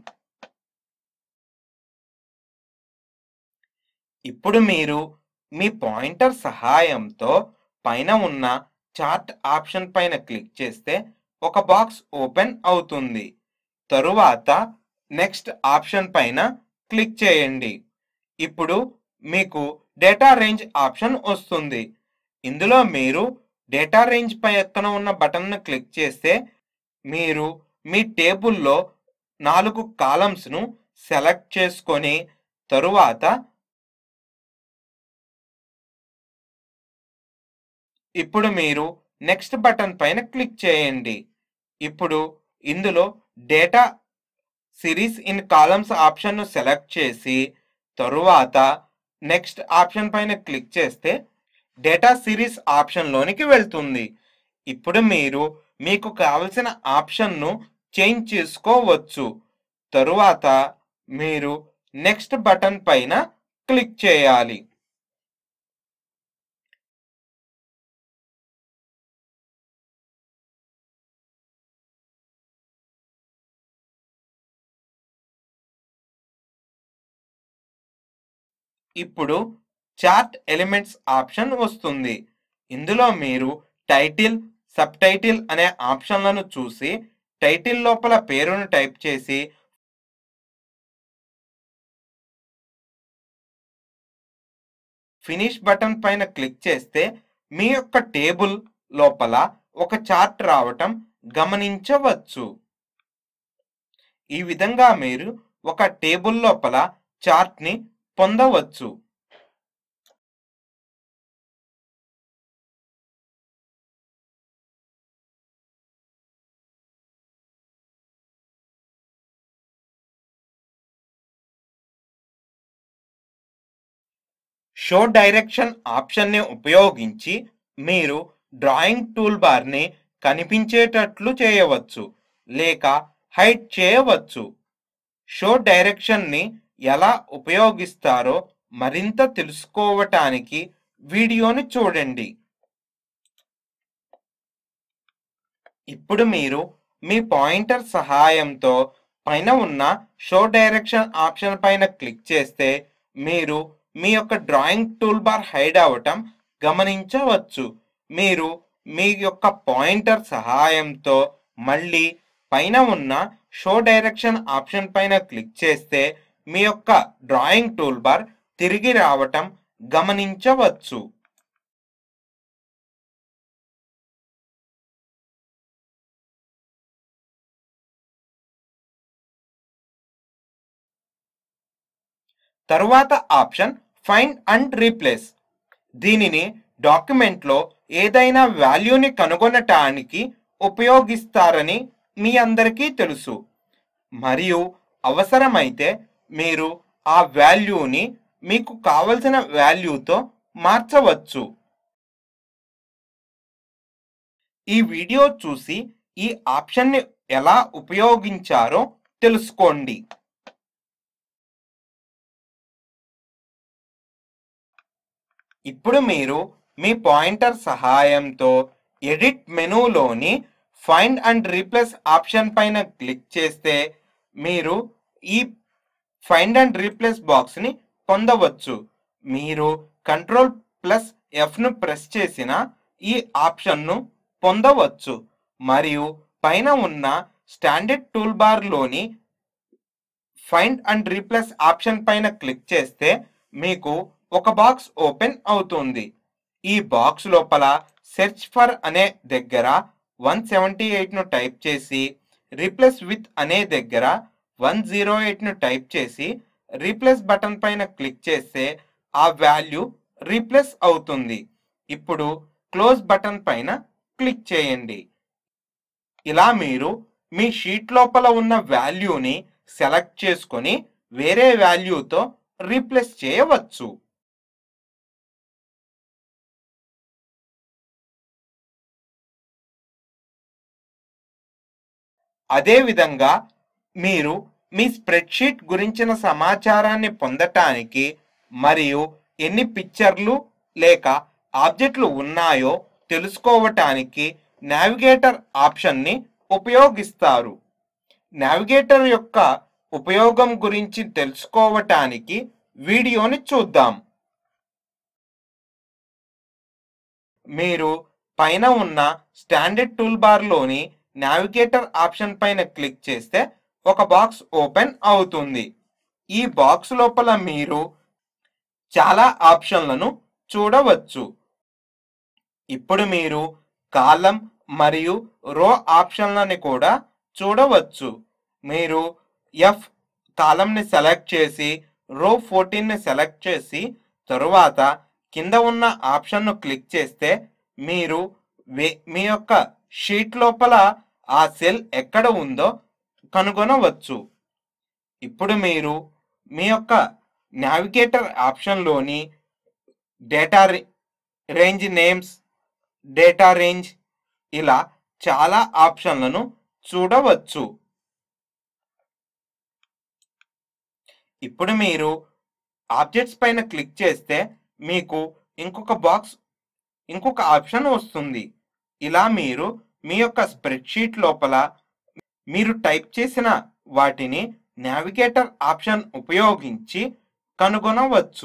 ఇప్పుడు మీరు మీ పాయింటర్ సహాయంతో పైన ఉన్న చార్ట్ ఆప్షన్ పైన క్లిక్ చేస్తే ఒక బాక్స్ ఓపెన్ అవుతుంది తరువాత నెక్స్ట్ ఆప్షన్ పైన క్లిక్ చేయండి ఇప్పుడు మీకు డేటా రేంజ్ ఆప్షన్ వస్తుంది ఇందులో మీరు డేటా రేంజ్ పై ఎక్కన ఉన్న బటన్ను క్లిక్ చేస్తే మీరు మీ టేబుల్లో నాలుగు కాలమ్స్ను సెలెక్ట్ చేసుకొని తరువాత ఇప్పుడు మీరు నెక్స్ట్ బటన్ పైన క్లిక్ చేయండి ఇప్పుడు ఇందులో డేటా సిరీస్ ఇన్ కాలమ్స్ ఆప్షన్ను సెలెక్ట్ చేసి తరువాత నెక్స్ట్ ఆప్షన్ పైన క్లిక్ చేస్తే డేటా సిరీస్ ఆప్షన్లోనికి వెళ్తుంది ఇప్పుడు మీరు మీకు కావలసిన ఆప్షన్ను చేంజ్ చేసుకోవచ్చు తరువాత మీరు నెక్స్ట్ బటన్ పైన క్లిక్ చేయాలి ఇప్పుడు చార్ట్ ఎలిమెంట్స్ ఆప్షన్ వస్తుంది ఇందులో మీరు టైటిల్ సబ్ టైటిల్ అనే ఆప్షన్లను చూసి టైటిల్ లోపల పేరును టైప్ చేసి ఫినిష్ బటన్ పైన క్లిక్ చేస్తే మీ యొక్క టేబుల్ లోపల ఒక చార్ట్ రావటం గమనించవచ్చు ఈ విధంగా మీరు ఒక టేబుల్ లోపల చార్ట్ని పొందవచ్చు షో డైరెక్షన్ ఆప్షన్ని ఉపయోగించి మీరు డ్రాయింగ్ టూల్ బార్ని కనిపించేటట్లు చేయవచ్చు లేక హైడ్ చేయవచ్చు షో డైరెక్షన్ని ఎలా ఉపయోగిస్తారో మరింత తెలుసుకోవటానికి వీడియోని చూడండి ఇప్పుడు మీరు మీ పాయింటర్ సహాయంతో పైన ఉన్న షో డైరెక్షన్ ఆప్షన్ పైన క్లిక్ చేస్తే మీరు మీ యొక్క డ్రాయింగ్ టూల్ బార్ హైడ్ అవ్వటం గమనించవచ్చు మీరు మీ యొక్క పాయింటర్ సహాయంతో మళ్ళీ పైన ఉన్న షో డైరెక్షన్ ఆప్షన్ పైన క్లిక్ చేస్తే మీ యొక్క డ్రాయింగ్ టూల్ బార్ తిరిగి రావటం గమనించవచ్చు తరువాత ఆప్షన్ ఫైండ్ అండ్ రీప్లేస్ దీనిని డాక్యుమెంట్లో ఏదైనా వాల్యూని కనుగొనటానికి ఉపయోగిస్తారని మీ అందరికీ తెలుసు మరియు అవసరమైతే మీరు ఆ వాల్యూని మీకు కావలసిన వాల్యూతో మార్చవచ్చు ఈ వీడియో చూసి ఈ ఆప్షన్ని ఎలా ఉపయోగించారో తెలుసుకోండి ఇప్పుడు మీరు మీ పాయింటర్ సహాయంతో ఎడిట్ మెనూలోని ఫైండ్ అండ్ రీప్లేస్ ఆప్షన్ పైన క్లిక్ చేస్తే మీరు ఈ ఫైండ్ అండ్ రీప్లేస్ బాక్స్ని పొందవచ్చు మీరు కంట్రోల్ ప్లస్ ఎఫ్ను ప్రెస్ చేసిన ఈ ఆప్షన్ను పొందవచ్చు మరియు పైన ఉన్న స్టాండర్డ్ టూల్ బార్లోని ఫైండ్ అండ్ రీప్లేస్ ఆప్షన్ పైన క్లిక్ చేస్తే మీకు ఒక బాక్స్ ఓపెన్ అవుతుంది ఈ బాక్స్ లోపల సెర్చ్ ఫర్ అనే దగ్గర వన్ సెవెంటీ ఎయిట్ను టైప్ చేసి రీప్లేస్ విత్ అనే దగ్గర వన్ జీరో ఎయిట్ను టైప్ చేసి రీప్లేస్ బటన్ పైన క్లిక్ చేస్తే ఆ వాల్యూ రీప్లేస్ అవుతుంది ఇప్పుడు క్లోజ్ బటన్ పైన క్లిక్ చేయండి ఇలా మీరు మీ షీట్ లోపల ఉన్న వాల్యూని సెలెక్ట్ చేసుకొని వేరే వాల్యూతో రీప్లేస్ చేయవచ్చు అదేవిధంగా మీరు మీ స్ప్రెడ్షీట్ గురించిన సమాచారాన్ని పొందటానికి మరియు ఎన్ని పిక్చర్లు లేక ఆబ్జెక్టులు ఉన్నాయో తెలుసుకోవటానికి నావిగేటర్ ఆప్షన్ని ఉపయోగిస్తారు నావిగేటర్ యొక్క ఉపయోగం గురించి తెలుసుకోవటానికి వీడియోని చూద్దాం మీరు పైన ఉన్న స్టాండర్డ్ టూల్ బార్లోని నావిగేటర్ ఆప్షన్ పైన క్లిక్ చేస్తే ఒక బాక్స్ ఓపెన్ అవుతుంది ఈ బాక్స్ లోపల మీరు చాలా ఆప్షన్లను చూడవచ్చు ఇప్పుడు మీరు కాలం మరియు రో ఆప్షన్లని కూడా చూడవచ్చు మీరు ఎఫ్ కాలంని సెలెక్ట్ చేసి రో ఫోర్టీన్ని సెలెక్ట్ చేసి తరువాత కింద ఉన్న ఆప్షన్ను క్లిక్ చేస్తే మీరు వే- మీ యొక్క షీట్ లోపల ఆ సెల్ ఎక్కడ ఉందో కనుగొనవచ్చు ఇప్పుడు మీరు మీ యొక్క నావిగేటర్ ఆప్షన్లోని డేటా రే- రేంజ్ నేమ్స్ డేటా రేంజ్ ఇలా చాలా ఆప్షన్లను చూడవచ్చు ఇప్పుడు మీరు ఆబ్జెక్ట్స్ పైన క్లిక్ చేస్తే మీకు ఇంకొక బాక్స్ ఇంకొక ఆప్షన్ వస్తుంది ఇలా మీరు మీ యొక్క స్ప్రెడ్షీట్ లోపల మీరు టైప్ చేసిన వాటిని నావిగేటర్ ఆప్షన్ ఉపయోగించి కనుగొనవచ్చు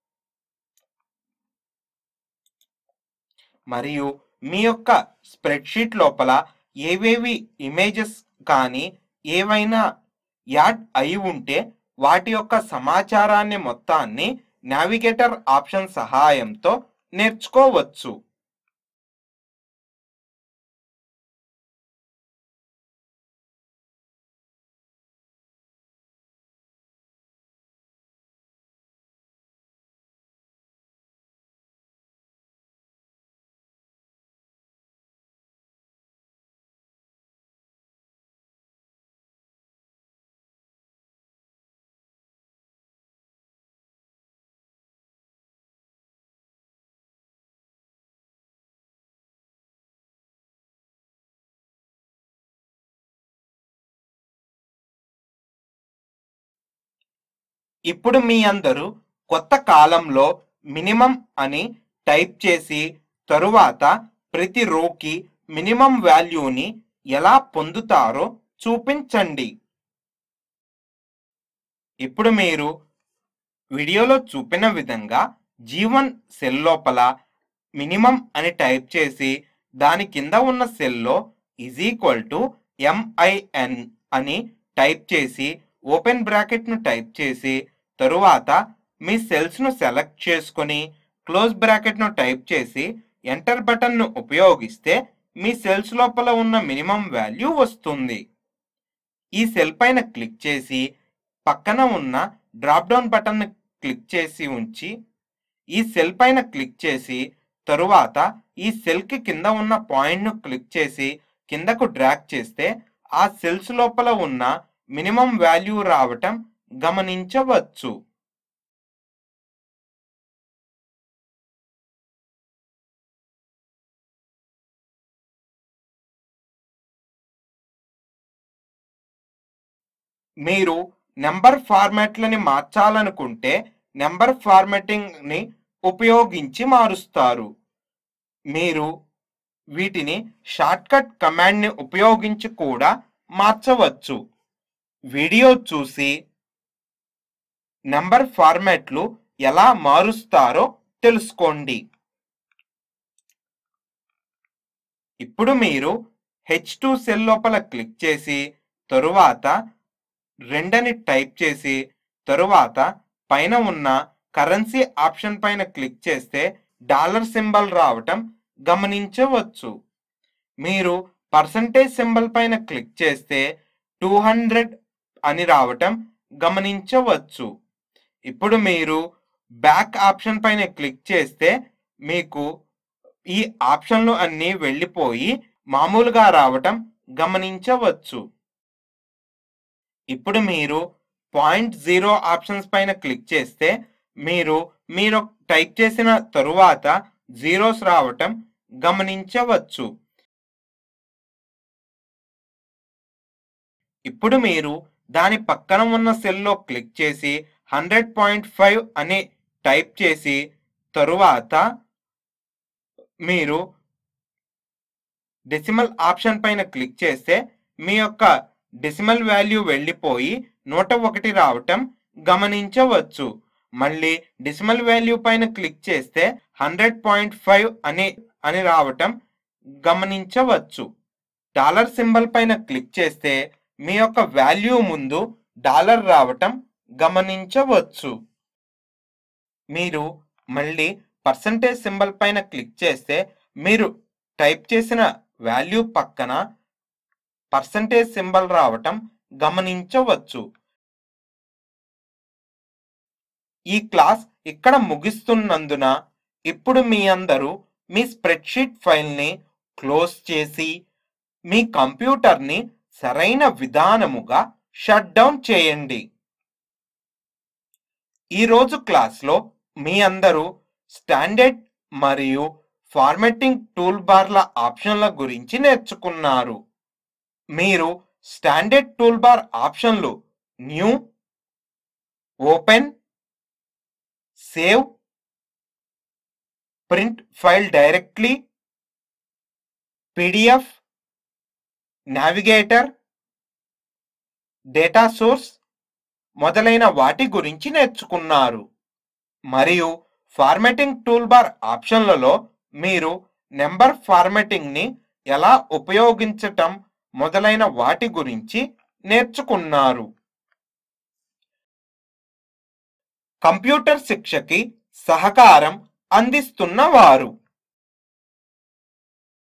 మరియు మీ యొక్క స్ప్రెడ్షీట్ లోపల ఏవేవి ఇమేజెస్ కానీ ఏవైనా యాడ్ అయి ఉంటే వాటి యొక్క సమాచారాన్ని మొత్తాన్ని నావిగేటర్ ఆప్షన్ సహాయంతో నేర్చుకోవచ్చు ఇప్పుడు మీ అందరూ కొత్త కాలంలో మినిమం అని టైప్ చేసి తరువాత ప్రతి రోకి మినిమం వాల్యూని ఎలా పొందుతారో చూపించండి ఇప్పుడు మీరు వీడియోలో చూపిన విధంగా జీవన్ సెల్ లోపల మినిమం అని టైప్ చేసి దాని కింద ఉన్న సెల్లో ఈజ్ ఈక్వల్ టు ఎంఐఎన్ అని టైప్ చేసి ఓపెన్ బ్రాకెట్ను టైప్ చేసి తరువాత మీ సెల్స్ను సెలెక్ట్ చేసుకొని క్లోజ్ బ్రాకెట్ను టైప్ చేసి ఎంటర్ బటన్ను ఉపయోగిస్తే మీ సెల్స్ లోపల ఉన్న మినిమం వాల్యూ వస్తుంది ఈ సెల్ పైన క్లిక్ చేసి పక్కన ఉన్న డ్రాప్ డౌన్ బటన్ను క్లిక్ చేసి ఉంచి ఈ సెల్ పైన క్లిక్ చేసి తరువాత ఈ సెల్కి కింద ఉన్న పాయింట్ను క్లిక్ చేసి కిందకు డ్రాగ్ చేస్తే ఆ సెల్స్ లోపల ఉన్న మినిమం వాల్యూ రావటం గమనించవచ్చు మీరు నెంబర్ ఫార్మాట్లని మార్చాలనుకుంటే నెంబర్ ఫార్మాటింగ్ని ఉపయోగించి మారుస్తారు మీరు వీటిని షార్ట్కట్ కమాండ్ని ఉపయోగించి కూడా మార్చవచ్చు వీడియో చూసి నెంబర్ ఫార్మాట్లు ఎలా మారుస్తారో తెలుసుకోండి ఇప్పుడు మీరు హెచ్ టూ సెల్ లోపల క్లిక్ చేసి తరువాత రెండని టైప్ చేసి తరువాత పైన ఉన్న కరెన్సీ ఆప్షన్ పైన క్లిక్ చేస్తే డాలర్ సింబల్ రావటం గమనించవచ్చు మీరు పర్సంటేజ్ సింబల్ పైన క్లిక్ చేస్తే టూ హండ్రెడ్ అని రావటం గమనించవచ్చు ఇప్పుడు మీరు బ్యాక్ ఆప్షన్ పైన క్లిక్ చేస్తే మీకు ఈ ఆప్షన్లు అన్నీ వెళ్ళిపోయి మామూలుగా రావటం గమనించవచ్చు ఇప్పుడు మీరు పాయింట్ జీరో ఆప్షన్స్ పైన క్లిక్ చేస్తే మీరు మీరు టైప్ చేసిన తరువాత జీరోస్ రావటం గమనించవచ్చు ఇప్పుడు మీరు దాని పక్కన ఉన్న సెల్లో క్లిక్ చేసి హండ్రెడ్ పాయింట్ ఫైవ్ అని టైప్ చేసి తరువాత మీరు డెసిమల్ ఆప్షన్ పైన క్లిక్ చేస్తే మీ యొక్క డెసిమల్ వాల్యూ వెళ్ళిపోయి నూట ఒకటి రావటం గమనించవచ్చు మళ్ళీ డెసిమల్ వాల్యూ పైన క్లిక్ చేస్తే హండ్రెడ్ పాయింట్ ఫైవ్ అని అని రావటం గమనించవచ్చు డాలర్ సింబల్ పైన క్లిక్ చేస్తే మీ యొక్క వాల్యూ ముందు డాలర్ రావటం గమనించవచ్చు మీరు మళ్ళీ పర్సంటేజ్ సింబల్ పైన క్లిక్ చేస్తే మీరు టైప్ చేసిన వాల్యూ పక్కన పర్సంటేజ్ సింబల్ రావటం గమనించవచ్చు ఈ క్లాస్ ఇక్కడ ముగిస్తున్నందున ఇప్పుడు మీ అందరూ మీ స్ప్రెడ్షీట్ ఫైల్ని క్లోజ్ చేసి మీ కంప్యూటర్ని సరైన విధానముగా షట్ డౌన్ చేయండి ఈరోజు క్లాస్లో మీ అందరూ స్టాండర్డ్ మరియు ఫార్మాటింగ్ టూల్ బార్ల ఆప్షన్ల గురించి నేర్చుకున్నారు మీరు స్టాండర్డ్ టూల్ బార్ ఆప్షన్లు new open save print file directly PDF navigator data source మొదలైన వాటి గురించి నేర్చుకున్నారు మరియు ఫార్మాటింగ్ టూల్ బార్ ఆప్షన్లలో మీరు నెంబర్ ఫార్మాటింగ్ని ఎలా ఉపయోగించటం మొదలైన వాటి గురించి నేర్చుకున్నారు కంప్యూటర్ శిక్షకి సహకారం అందిస్తున్న వారు